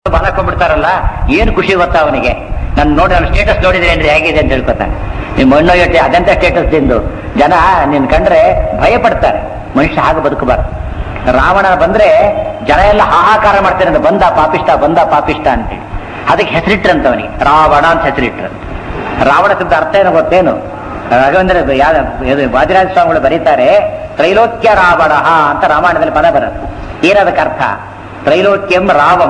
ಬಾಲಕೊಂಡ್ಬಿಡ್ತಾರಲ್ಲ ಏನು ಖುಷಿ ಗೊತ್ತಾ ಅವನಿಗೆ ನಾನು ನೋಡಿ ಅವ್ನ ಸ್ಟೇಟಸ್ ನೋಡಿದ್ರೆ ಏನ್ರಿ ಹೇಗಿದೆ ಅಂತ ಹೇಳ್ಕೊತಾನೆ ನಿಮ್ಮ ಮಣ್ಣು ಯೋಟೆ ಅದಂತ ಸ್ಟೇಟಸ್ ದಿಂದು ಜನ ನಿನ್ ಕಂಡ್ರೆ ಭಯ ಪಡ್ತಾರೆ ಮನುಷ್ಯ ಹಾಗೆ ಬದುಕಬಾರ್ದು ರಾವಣ ಬಂದ್ರೆ ಜನ ಎಲ್ಲ ಹಾಹಾಕಾರ ಮಾಡ್ತಾರೆ ಅಂತ ಬಂದ ಪಾಪಿಷ್ಟ ಬಂದ ಪಾಪಿಷ್ಟ ಅಂತೇಳಿ ಅದಕ್ಕೆ ಹೆಸರಿಟ್ರಂತ ಅವನಿಗೆ ರಾವಣ ಅಂತ ಹೆಸರಿಟ್ರಂತ ರಾವಣ ಶಬ್ದ ಅರ್ಥ ಏನೋ ಗೊತ್ತೇನು ರಾಘವೇಂದ್ರ ಯಾವ್ದು ಇದು ವಾದಿರಾಜ ಸ್ವಾಮಿಗಳು ಬರೀತಾರೆ ತ್ರೈಲೋಕ್ಯ ರಾವಣ ಅಂತ ರಾಮಾಯಣದಲ್ಲಿ ಪದ ಬರುತ್ತೆ ಏನದಕ್ಕೆ ಅರ್ಥ ತ್ರೈಲೋಕ್ಯಂ ರಾವಂ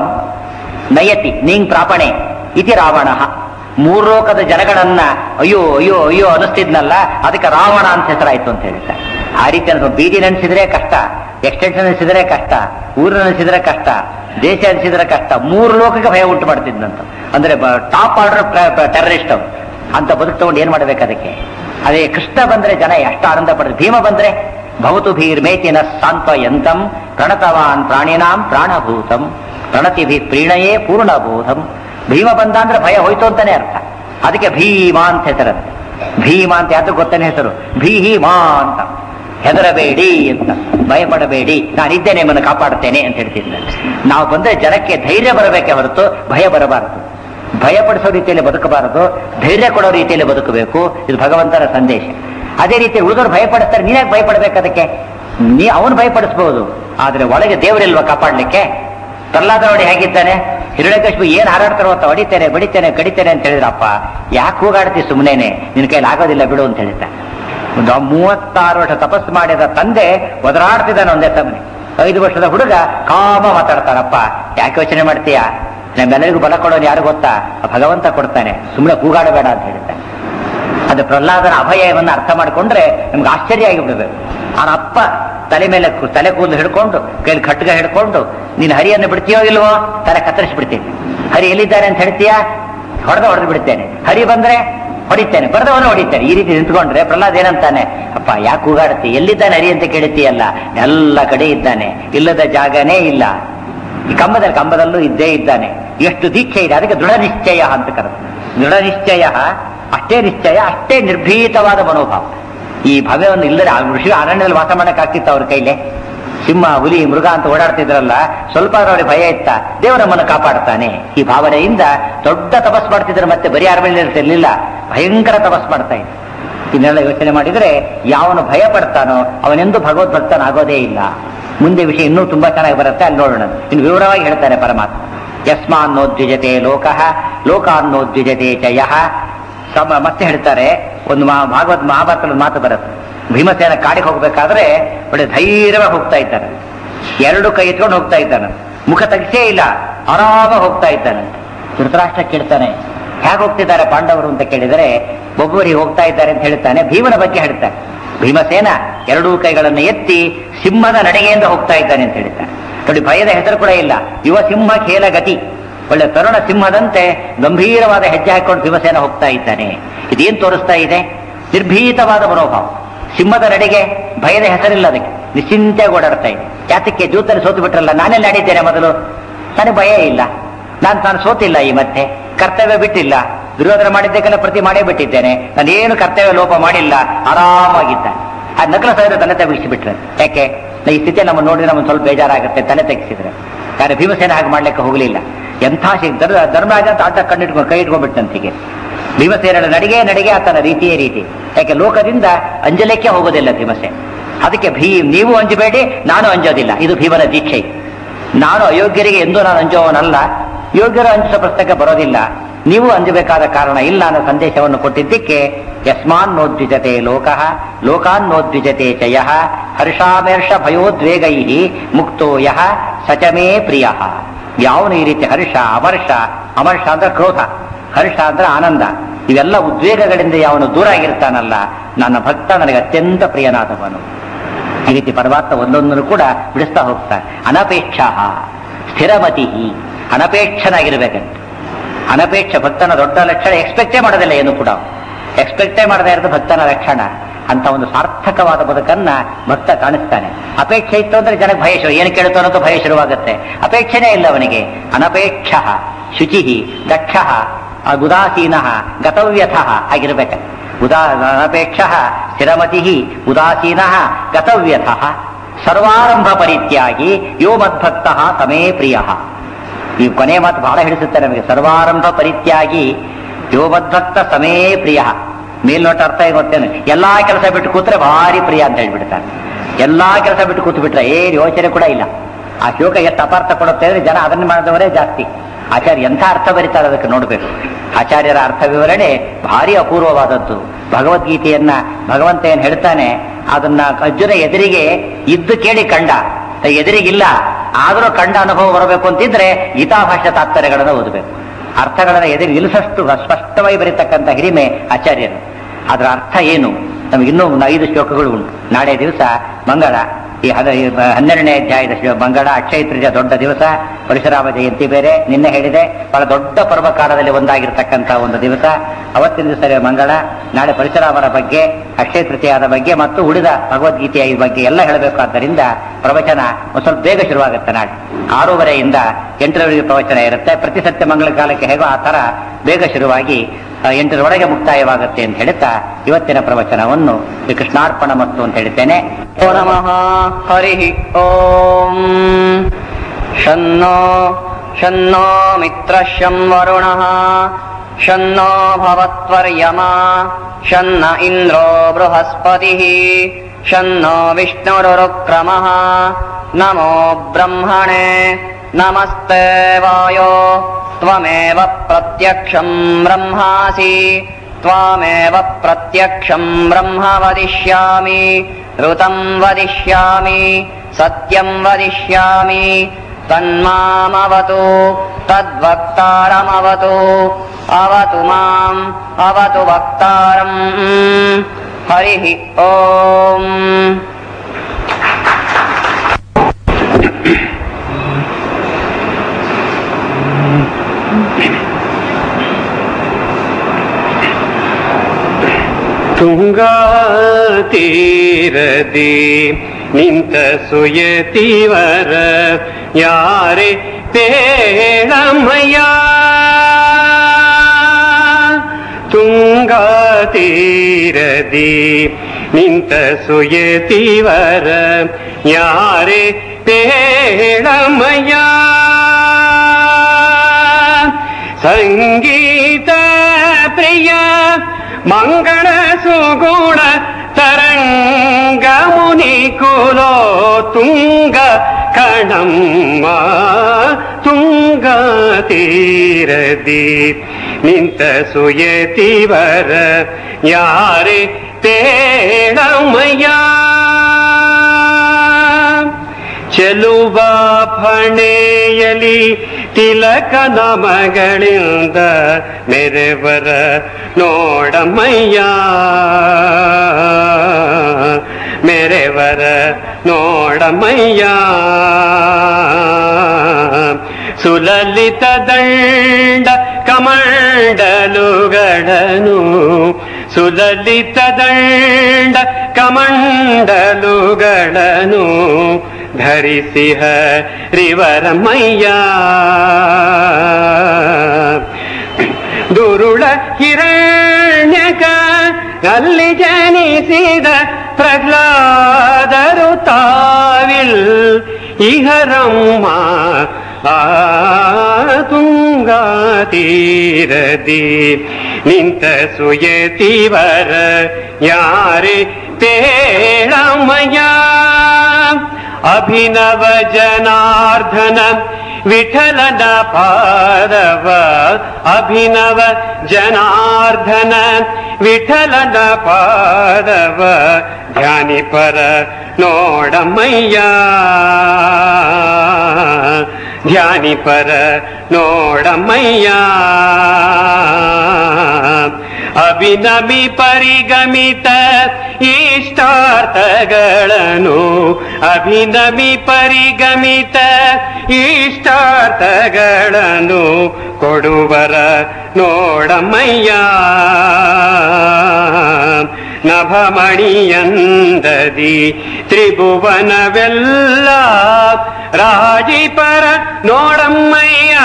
ನಯತಿ ನೀಂಗ್ ಪ್ರಾಪಣೆ ಇತಿ ರಾವಣ ಮೂರ್ಲೋಕದ ಜನಗಳನ್ನ ಅಯ್ಯೋ ಅಯ್ಯೋ ಅಯ್ಯೋ ಅನಿಸ್ತಿದ್ನಲ್ಲ ಅದಕ್ಕೆ ರಾವಣ ಅಂತ ಹೆಸರಾಯ್ತು ಅಂತ ಹೇಳ್ತಾರೆ ಆ ರೀತಿ ಅನ್ಸೋ ಬೀದಿ ನೆನೆಸಿದ್ರೆ ಕಷ್ಟ ಎಕ್ಸ್ಟೆನ್ಷನ್ ಅನಿಸಿದ್ರೆ ಕಷ್ಟ ಊರು ನೆನೆಸಿದ್ರೆ ಕಷ್ಟ ದೇಶ ಅನಿಸಿದ್ರೆ ಕಷ್ಟ ಮೂರು ಲೋಕಕ್ಕೆ ಭಯ ಉಂಟು ಮಾಡ್ತಿದ್ನಂತ ಅಂದ್ರೆ ಟಾಪ್ ಆರ್ಡರ್ ಟೆರರಿಸ್ಟ್ ಅವ್ರು ಅಂತ ಬದುಕು ತಗೊಂಡು ಏನ್ ಮಾಡ್ಬೇಕು ಅದಕ್ಕೆ ಅದೇ ಕೃಷ್ಣ ಬಂದ್ರೆ ಜನ ಎಷ್ಟು ಆನಂದ ಪಡ್ತಾರೆ ಭೀಮ ಬಂದ್ರೆ ಭವತು ಭೀರ್ಮೇತಿನ ಸಾಂತ್ವಯಂತಂ ಪ್ರಣತವಾನ್ ಪ್ರಾಣಿನಾಂ ಪ್ರಾಣಭೂತಂ ಪ್ರಣತಿಭಿ ಪ್ರೀಣಯೇ ಪೂರ್ಣಬೋಧಂ ಭೀಮ ಬಂದ ಅಂದ್ರೆ ಭಯ ಹೋಯ್ತು ಅಂತಾನೆ ಅರ್ಥ ಅದಕ್ಕೆ ಭೀಮ ಅಂತ ಹೆಸರಂತೆ ಭೀಮ ಅಂತ ಯಾವ್ದು ಗೊತ್ತನೇ ಹೆಸರು ಭೀಹಿಮಾ ಅಂತ ಹೆದರಬೇಡಿ ಅಂತ ಭಯಪಡಬೇಡಿ ನಾನಿದ್ದೇನೆ ನಿಮ್ಮನ್ನು ಕಾಪಾಡುತ್ತೇನೆ ಅಂತ ಹೇಳ್ತಿದ್ದೆ ನಾವು ಬಂದ್ರೆ ಜನಕ್ಕೆ ಧೈರ್ಯ ಬರಬೇಕೆ ಹೊರತು ಭಯ ಬರಬಾರದು ಭಯಪಡಿಸೋ ರೀತಿಯಲ್ಲಿ ಬದುಕಬಾರದು ಧೈರ್ಯ ಕೊಡೋ ರೀತಿಯಲ್ಲಿ ಬದುಕಬೇಕು ಇದು ಭಗವಂತನ ಸಂದೇಶ ಅದೇ ರೀತಿ ಉಳಿದವರು ಭಯಪಡಿಸ್ತಾರೆ ನೀನಾಗ ಭಯಪಡ್ಬೇಕು ಅದಕ್ಕೆ ನೀ ಅವನು ಭಯಪಡಿಸಬಹುದು ಆದ್ರೆ ಒಳಗೆ ದೇವರಿಲ್ವಾ ಕಾಪಾಡ್ಲಿಕ್ಕೆ ಪ್ರಹ್ಲಾದ ನೋಡಿ ಹೇಗಿದ್ದಾನೆ ಹಿರಣ್ಯಕಶ್ಮಿ ಏನ್ ಹಾರಾಡ್ತಾರೋ ಅಂತ ಹೊಡಿತೇನೆ ಬಡಿತೇನೆ ಕಡಿತೇನೆ ಅಂತ ಹೇಳಿದ್ರಪ್ಪ ಯಾಕೆ ಹೋಗಾಡ್ತಿ ಸುಮ್ಮನೆ ನಿನ್ ಕೈಲಿ ಆಗೋದಿಲ್ಲ ಬಿಡು ಅಂತ ಹೇಳ್ತಾನೆ ಒಂದು ಮೂವತ್ತಾರು ವರ್ಷ ತಪಸ್ಸು ಮಾಡಿದ ತಂದೆ ಒದರಾಡ್ತಿದ್ದಾನೆ ಒಂದೇ ತಮ್ಮನೆ ಐದು ವರ್ಷದ ಹುಡುಗ ಕಾಮ ಮಾತಾಡ್ತಾನಪ್ಪ ಯಾಕೆ ಯೋಚನೆ ಮಾಡ್ತೀಯಾ ನಮ್ಮೆಲ್ಲರಿಗೂ ಬಲ ಕೊಡೋನು ಯಾರು ಗೊತ್ತಾ ಆ ಭಗವಂತ ಕೊಡ್ತಾನೆ ಸುಮ್ಮನೆ ಕೂಗಾಡಬೇಡ ಅಂತ ಹೇಳ್ತಾನೆ ಅದು ಪ್ರಹ್ಲಾದನ ಅಭಯವನ್ನು ಅರ್ಥ ಮಾಡಿಕೊಂಡ್ರೆ ನಮ್ಗೆ ಆಶ್ಚರ್ಯ ಆಗಿಬಿಡ್ಬೇಕು ಅವನ ಅಪ್ಪ ತಲೆ ಮೇಲೆ ಕು- ತಲೆ ಕೂದಲು ಹಿಡ್ಕೊಂಡು ಕೈಲಿ ಖಡ್ಗ ಹಿಡ್ಕೊಂಡು ನೀನು ಹರಿಯನ್ನು ಬಿಡ್ತೀಯೋ ಇಲ್ವೋ ತಲೆ ಕತ್ತರಿಸಿ ಬಿಡ್ತೀನಿ ಹರಿ ಎಲ್ಲಿದ್ದಾನೆ ಅಂತ ಹೇಳ್ತೀಯಾ ಹೊಡೆದ ಹೊಡೆದು ಬಿಡ್ತೇನೆ ಹರಿ ಬಂದ್ರೆ ಹೊಡಿತೇನೆ ಬರೆದವನು ಹೊಡಿತೇನೆ ಈ ರೀತಿ ನಿಂತ್ಕೊಂಡ್ರೆ ಪ್ರಹ್ಲಾದ್ ಏನಂತಾನೆ ಅಪ್ಪ ಯಾಕೆ ಕೂಗಾಡ್ತಿ ಎಲ್ಲಿದ್ದಾನೆ ಹರಿ ಅಂತ ಕೇಳ್ತೀಯಲ್ಲ ಎಲ್ಲ ಕಡೆ ಇದ್ದಾನೆ ಇಲ್ಲದ ಜಾಗನೇ ಇಲ್ಲ ಈ ಕಂಬದಲ್ಲಿ ಕಂಬದಲ್ಲೂ ಇದ್ದೇ ಇದ್ದಾನೆ ಎಷ್ಟು ದೀಕ್ಷೆ ಇದೆ ಅದಕ್ಕೆ ದೃಢ ನಿಶ್ಚಯ ಅಂತ ಕರೆದು ದೃಢ ನಿಶ್ಚಯ ಅಷ್ಟೇ ನಿಶ್ಚಯ ಅಷ್ಟೇ ನಿರ್ಭೀತವಾದ ಮನೋಭಾವ ಈ ಭವ್ಯವನ್ನು ಇಲ್ಲದೆ ಆ ಋಷಿ ಅರಣ್ಯದಲ್ಲಿ ವಾಸ ಮಾಡಕ್ಕಾಗ್ತಿತ್ತು ಅವ್ರ ಕೈಲೆ ಸಿಂಹ ಹುಲಿ ಮೃಗ ಅಂತ ಓಡಾಡ್ತಿದ್ರಲ್ಲ ಸ್ವಲ್ಪ ಅವ್ರಿಗೆ ಭಯ ಇತ್ತ ದೇವರು ನಮ್ಮನ್ನು ಕಾಪಾಡ್ತಾನೆ ಈ ಭಾವನೆಯಿಂದ ದೊಡ್ಡ ತಪಸ್ ಮಾಡ್ತಿದ್ರು ಮತ್ತೆ ಬರೀ ಅರಣ್ಯ ಇರ್ತಿರ್ಲಿಲ್ಲ ಭಯಂಕರ ತಪಸ್ ಮಾಡ್ತಾ ಇದ್ರು ಇದನ್ನೆಲ್ಲ ಯೋಚನೆ ಮಾಡಿದ್ರೆ ಯಾವನು ಭಯ ಪಡ್ತಾನೋ ಅವನೆಂದು ಭಗವದ್ಭಕ್ತನಾಗೋದೇ ಇಲ್ಲ ಮುಂದೆ ವಿಷಯ ಇನ್ನೂ ತುಂಬಾ ಚೆನ್ನಾಗಿ ಬರುತ್ತೆ ಅಲ್ಲಿ ನೋಡೋಣ ಇನ್ನು ವಿವರವಾಗಿ ಹೇಳ್ತಾರೆ ಪರಮಾತ್ಮ ಯಸ್ಮಾನ್ನೋದ್ವಿಜತೆ ಲೋಕಃ ಲೋಕಾನ್ನೋದ್ವಿಜತೆ ಚಯ ಸಮ ಮತ್ತೆ ಹೇಳ್ತಾರೆ ಒಂದು ಮಹಾ- ಭಾಗವತ್ ಮಹಾಭಾರತದ ಮಾತು ಬರುತ್ತೆ ಭೀಮಸೇನ ಕಾಡಿಗೆ ಹೋಗ್ಬೇಕಾದ್ರೆ ಒಳ್ಳೆ ಧೈರ್ಯವಾಗಿ ಹೋಗ್ತಾ ಇದ್ದಾನೆ ಎರಡು ಕೈ ಎತ್ಕೊಂಡು ಹೋಗ್ತಾ ಇದ್ದಾನೆ ಮುಖ ತಗ್ಸೇ ಇಲ್ಲ ಆರಾಮಾಗಿ ಹೋಗ್ತಾ ಇದ್ದಾನೆ ಧೃತರಾಷ್ಟ್ರ ಕೇಳ್ತಾನೆ ಹೇಗೆ ಹೋಗ್ತಿದ್ದಾರೆ ಪಾಂಡವರು ಅಂತ ಕೇಳಿದರೆ ಒಬ್ಬರಿಗೆ ಹೋಗ್ತಾ ಇದ್ದಾರೆ ಅಂತ ಹೇಳ್ತಾನೆ ಭೀಮನ ಬಗ್ಗೆ ಹೇಳ್ತಾನೆ ಭೀಮಸೇನ ಎರಡೂ ಕೈಗಳನ್ನು ಎತ್ತಿ ಸಿಂಹದ ನಡೆಗೆಯಿಂದ ಹೋಗ್ತಾ ಇದ್ದಾನೆ ಅಂತ ಹೇಳ್ತಾನೆ ನೋಡಿ ಭಯದ ಹೆಸರು ಕೂಡ ಇಲ್ಲ ಯುವ ಸಿಂಹ ಖೇಲ ಗತಿ ಒಳ್ಳೆ ತರುಣ ಸಿಂಹದಂತೆ ಗಂಭೀರವಾದ ಹೆಜ್ಜೆ ಹಾಕೊಂಡು ಭೀಮಸೇನ ಹೋಗ್ತಾ ಇದ್ದಾನೆ ಇದೇನ್ ತೋರಿಸ್ತಾ ಇದೆ ನಿರ್ಭೀತವಾದ ಮನೋಭಾವ ಸಿಂಹದ ನಡೆಗೆ ಭಯದ ಹೆಸರಿಲ್ಲ ಅದಕ್ಕೆ ನಿಶ್ಚಿಂತೆಯಾಗಿ ಓಡಾಡ್ತಾ ಇದೆ ಯಾತಕ್ಕೆ ಜೂತಲ್ಲಿ ಸೋತು ಬಿಟ್ರಲ್ಲ ನಾನೆಲ್ಲ ಆಡಿದ್ದೇನೆ ಮೊದಲು ನನಗೆ ಭಯ ಇಲ್ಲ ನಾನು ತಾನು ಸೋತಿಲ್ಲ ಈ ಮತ್ತೆ ಕರ್ತವ್ಯ ಬಿಟ್ಟಿಲ್ಲ ದುರ್ಯೋಧನ ಮಾಡಿದ್ದಕ್ಕೆಲ್ಲ ಪ್ರತಿ ಮಾಡೇ ಬಿಟ್ಟಿದ್ದೇನೆ ನಾನೇನು ಕರ್ತವ್ಯ ಲೋಪ ಮಾಡಿಲ್ಲ ಆರಾಮಾಗಿದ್ದಾನೆ ಆ ನಕಲ ಸಾವಿರ ತಲೆ ತೆಗಿಸಿಬಿಟ್ರೆ ಯಾಕೆ ನಾ ಈ ಸ್ಥಿತಿ ನಮ್ಮ ನೋಡಿದ್ರೆ ನಮಗೆ ಸ್ವಲ್ಪ ಬೇಜಾರಾಗುತ್ತೆ ತಲೆ ತೆಗಿಸಿದ್ರೆ ಯಾರು ಭೀಮಸೇನ ಹಾಗೆ ಮಾಡ್ಲಿಕ್ಕೆ ಹೋಗಲಿಲ್ಲ ಎಂಥ ಶಿ- ಧರ್ಮ- ಧರ್ಮರಾಜ ಅಂತ ಆಟ ಕಣ್ಣಿಟ್ಕೊಂಡು ಕೈ ಇಟ್ಕೊಂಡ್ಬಿಟ್ಟಂತಿಗೆ ಭೀಮಸೇನ ನಡಿಗೆ ನಡಿಗೆ ಆತನ ರೀತಿಯೇ ರೀತಿ ಯಾಕೆ ಲೋಕದಿಂದ ಅಂಜಲಿಕ್ಕೆ ಹೋಗೋದಿಲ್ಲ ಭೀಮಸೇನ ಅದಕ್ಕೆ ಭೀ ನೀವು ಅಂಜಬೇಡಿ ನಾನು ಅಂಜೋದಿಲ್ಲ ಇದು ಭೀಮನ ದೀಕ್ಷೆ ನಾನು ಅಯೋಗ್ಯರಿಗೆ ಎಂದೂ ನಾನು ಅಂಜುವವನಲ್ಲ ಯೋಗ್ಯರು ಅಂಜಿಸೋ ಪ್ರಶ್ನೆಗೆ ಬರೋದಿಲ್ಲ ನೀವು ಅಂಜಬೇಕಾದ ಕಾರಣ ಇಲ್ಲ ಅನ್ನೋ ಸಂದೇಶವನ್ನು ಕೊಟ್ಟಿದ್ದಕ್ಕೆ ಯಸ್ಮಾನ್ನೋದ್ವಿಜತೆ ಲೋಕಃ ಲೋಕಾನ್ನೋದ್ವಿಜತೆ ಚಯ ಹರ್ಷಾಮೇರ್ಷ ಭಯೋದ್ವೇಗೈ ಮುಕ್ತೋ ಯಃ ಸಚಮೇ ಪ್ರಿಯ ಯಾವನು ಈ ರೀತಿ ಹರ್ಷ ಅಮರ್ಷ ಅಮರ್ಷ ಅಂದ್ರೆ ಕ್ರೋಧ ಹರ್ಷ ಅಂದ್ರೆ ಆನಂದ ಇವೆಲ್ಲ ಉದ್ವೇಗಗಳಿಂದ ಯಾವನು ದೂರ ಆಗಿರ್ತಾನಲ್ಲ ನನ್ನ ಭಕ್ತ ನನಗೆ ಅತ್ಯಂತ ಪ್ರಿಯನಾದವನು ಈ ರೀತಿ ಪರಮಾತ್ಮ ಒಂದೊಂದನ್ನು ಕೂಡ ಬಿಡಿಸ್ತಾ ಹೋಗ್ತಾನೆ ಅನಪೇಕ್ಷ ಸ್ಥಿರಮತಿ ಅನಪೇಕ್ಷನಾಗಿರ್ಬೇಕಂತೆ ಅನಪೇಕ್ಷ ಭಕ್ತನ ದೊಡ್ಡ ಲಕ್ಷಣ ಎಕ್ಸ್ಪೆಕ್ಟೇ ಮಾಡೋದಿಲ್ಲ ಏನು ಕೂಡ ಎಕ್ಸ್ಪೆಕ್ಟೇ ಮಾಡದೇ ಇರೋದು ಭಕ್ತನ ಲಕ್ಷಣ ಅಂತ ಒಂದು ಸಾರ್ಥಕವಾದ ಬದುಕನ್ನ ಭಕ್ತ ಕಾಣಿಸ್ತಾನೆ ಅಪೇಕ್ಷೆ ಇತ್ತು ಅಂದ್ರೆ ಜನಕ್ಕೆ ಭಯ ಶುರು ಏನು ಕೇಳ್ತೋ ಅನ್ನೋದು ಭಯ ಶುರುವಾಗುತ್ತೆ ಅಪೇಕ್ಷೆನೇ ಇಲ್ಲ ಅವನಿಗೆ ಅನಪೇಕ್ಷ ಶುಚಿ ದಕ್ಷ ಉದಾಸೀನ ಗತವ್ಯಥ ಆಗಿರ್ಬೇಕ ಉದಾ ಅನಪೇಕ್ಷ ಸ್ಥಿರಮತಿ ಉದಾಸೀನ ಗತವ್ಯಥ ಸರ್ವಾರಂಭ ಪರಿತ್ಯಾಗಿ ಯೋ ಮದ್ಭಕ್ತ ಸಮೇ ಪ್ರಿಯ ಈ ಕೊನೆಯ ಮಾತು ಬಹಳ ಹಿಡಿಸುತ್ತೆ ನಮಗೆ ಸರ್ವಾರಂಭ ಪರಿತ್ಯಾಗಿ ಯೋಬದ್ಧತ್ತ ಸಮೇ ಪ್ರಿಯ ಮೇಲ್ನೋಟ ಅರ್ಥ ಏನು ಗೊತ್ತೇನೆ ಎಲ್ಲಾ ಕೆಲಸ ಬಿಟ್ಟು ಕೂತ್ರೆ ಭಾರಿ ಪ್ರಿಯ ಅಂತ ಹೇಳ್ಬಿಡ್ತಾರೆ ಎಲ್ಲಾ ಕೆಲಸ ಬಿಟ್ಟು ಕೂತು ಬಿಟ್ರೆ ಏನ್ ಯೋಚನೆ ಕೂಡ ಇಲ್ಲ ಆ ಶ್ಲೋಕ ಎಷ್ಟು ಅಪಾರ್ಥ ಕೊಡುತ್ತೆ ಅಂದ್ರೆ ಜನ ಅದನ್ನ ಮಾಡಿದವರೇ ಜಾಸ್ತಿ ಆಚಾರ್ಯ ಎಂಥ ಅರ್ಥ ಬರೀತಾರೆ ಅದಕ್ಕೆ ನೋಡ್ಬೇಕು ಆಚಾರ್ಯರ ಅರ್ಥ ವಿವರಣೆ ಭಾರಿ ಅಪೂರ್ವವಾದದ್ದು ಭಗವದ್ಗೀತೆಯನ್ನ ಭಗವಂತ ಏನ್ ಹೇಳ್ತಾನೆ ಅದನ್ನ ಅರ್ಜುನ ಎದುರಿಗೆ ಇದ್ದು ಕೇಳಿ ಕಂಡ ಎದುರಿಗಿಲ್ಲ ಆದರೂ ಕಂಡ ಅನುಭವ ಬರಬೇಕು ಅಂತಿದ್ರೆ ಗೀತಾಭಾಷ್ಯ ತಾತ್ಪರ್ಯಗಳನ್ನು ಓದಬೇಕು ಅರ್ಥಗಳನ್ನ ಎದುರು ನಿಲ್ಲಿಸಷ್ಟು ಸ್ಪಷ್ಟವಾಗಿ ಬರೀತಕ್ಕಂಥ ಹಿರಿಮೆ ಆಚಾರ್ಯರು ಅದರ ಅರ್ಥ ಏನು ನಮಗೆ ಇನ್ನೂ ಒಂದು ಐದು ಶ್ಲೋಕಗಳು ಉಂಟು ನಾಳೆ ದಿವಸ ಮಂಗಳ ಈ ಹದ ಈ ಬ- ಹನ್ನೆರಡನೇ ಅಧ್ಯಾಯದ ಶ್ಲೋ- ಮಂಗಳ ಅಕ್ಷಯ ತೃತೀಯ ದೊಡ್ಡ ದಿವಸ ಪರಶುರಾಮ ಜಯಂತಿ ಬೇರೆ ನಿನ್ನೆ ಹೇಳಿದೆ ಬಹಳ ದೊಡ್ಡ ಪರ್ವಕಾಲದಲ್ಲಿ ಒಂದಾಗಿರ್ತಕ್ಕಂಥ ಒಂದು ದಿವಸ ಅವತ್ತಿನ ದಿವಸ ಮಂಗಳ ನಾಳೆ ಪರಶುರಾಮರ ಬಗ್ಗೆ ಅಕ್ಷಯ ತೃತೀಯದ ಬಗ್ಗೆ ಮತ್ತು ಉಳಿದ ಭಗವದ್ಗೀತೆಯ ಈ ಬಗ್ಗೆ ಎಲ್ಲ ಹೇಳಬೇಕಾದ್ದರಿಂದ ಪ್ರವಚನ ಒಂದು ಸ್ವಲ್ಪ ಬೇಗ ಶುರುವಾಗುತ್ತೆ ನಾಳೆ ಆರೂವರೆಯಿಂದ ಎಂಟರವರೆಗೆ ಪ್ರವಚನ ಇರುತ್ತೆ ಪ್ರತಿ ಸತ್ಯ ಮಂಗಳ ಕಾಲಕ್ಕೆ ಹೇಗೋ ಆ ತರ ಬೇಗ ಶುರುವಾಗಿ ಆ, ಎಂಟರವರೆಗೆ ಮುಕ್ತಾಯವಾಗುತ್ತೆ ಅಂತ ಹೇಳ್ತಾ ಇವತ್ತಿನ ಪ್ರವಚನವನ್ನು ಶ್ರೀ ಕೃಷ್ಣಾರ್ಪಣ ಮತ್ತು ಅಂತ ಹೇಳ್ತೇನೆ ओ नमः हरिः ॐ शन्नो शन्नो मित्रः शं वरुणः शन्नो भवत्वर्यमा शन्न इन्द्रो बृहस्पतिः शन्नो विष्णुरुक्रमः नमो ब्रह्मणे नमस्ते वायो त्वमेव प्रत्यक्षम् ब्रह्मासि त्वामेव प्रत्यक्षम् ब्रह्म वदिष्यामि ऋतम् वदिष्यामि सत्यम् वदिष्यामि तन्मामवतु तद्वक्तारमवतु अवतु माम् अवतु वक्तारम् हरिः ओम् ತುಂಗಾತೀರದಿ ನಿಂತ ಸುಯತಿವರ ಯಾರೇ ಪೇಳಮಯ್ಯ ತುಂಗಾತೀರದಿ ನಿಂತ ಸುಯತಿವರ ಯಾರೇ ಪೇಳಮಯ್ಯ ಸಂಗೀತ ಪ್ರಿಯ ಮಂಗಳ ಸುಗುಣ ತರಂಗ ಮುನಿ ಕುಲೋ ತುಂಗ ಕಣಮ್ಮ ತುಂಗ ತೀರದಿ ನಿಂತ ಸುಯತಿವರ ಯಾರೇ ತೇಳಮಯ್ಯ ಚೆಲುವ ಫಣೆಯಲಿ ತಿಲಕನ ಮಗಳಿಂದ ಮೆರೆವರ ನೋಡಮಯ್ಯ ಮೆರೆವರ ನೋಡಮಯ್ಯ ಸುಲಲಿತ ದಂಡ ಕಮಂಡಲುಗಳನು ಸುಲಲಿತ ದಂಡ ಕಮಂಡಲುಗಳನು ಧರಿಸಿಹ ರಿವರಮಯ್ಯ ದುರುಳ ಹಿರಣ್ಯಕ ಅಲ್ಲಿ ಜನಿಸಿದ ಪ್ರಹ್ಲಾದರು ತಾವಿಲ್ ಇಹರಮ್ಮ ಆ ತುಂಗಾ ತೀರದಿ ನಿಂತ ಸುಯತಿವರ ಯಾರೇ ತೇಳಮಯ ಅಭಿನವ ಜನಾರ್ದನ ವಿಠಲನ ಪಾದವ ಅಭಿನವ ಜನಾರ್ದನ ವಿಠಲನ ಪಾದವ ಧ್ಯಾನಿಪರ ನೋಡಮಯ್ಯ ಧ್ಯಾನಿಪರ ನೋಡಮಯ್ಯ ಅಭಿನಮಿ ಪರಿಗಮಿತ ಇಷ್ಟಾರ್ಥಗಳನ್ನು ಅಭಿನಮಿ ಪರಿಗಮಿತ ಇಷ್ಟಾರ್ಥಗಳನ್ನು ಕೊಡುವರ ನೋಡಮಯ್ಯ ನಭಮಣಿಯಂದದಿ ತ್ರಿಭುವನವೆಲ್ಲ ರಾಜಿಪರ ನೋಡಮ್ಮಯ್ಯ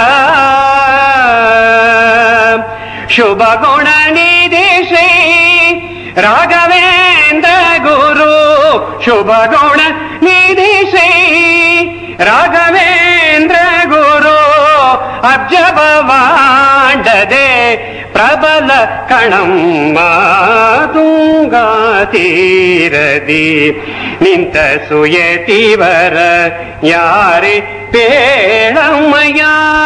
ಶುಭ ಗುಣ ನಿಧಿ ಶ್ರೀ ರಾಘವೇಂದ್ರ ಗುರು ಶುಭ ಗುಣ ನಿಧಿ ಶ್ರೀ ರಾಘವೇಂದ್ರ ಗುರು ಅಬ್ಜವಾಂಡದೆ ಪ್ರಬಲ ಕಣಮ್ಮ ತುಂಗಾ ತೀರದಿ ನಿಂತ ಸುಯತಿವರ ಯಾರೇ ಪೇಳಮ್ಮಯ್ಯ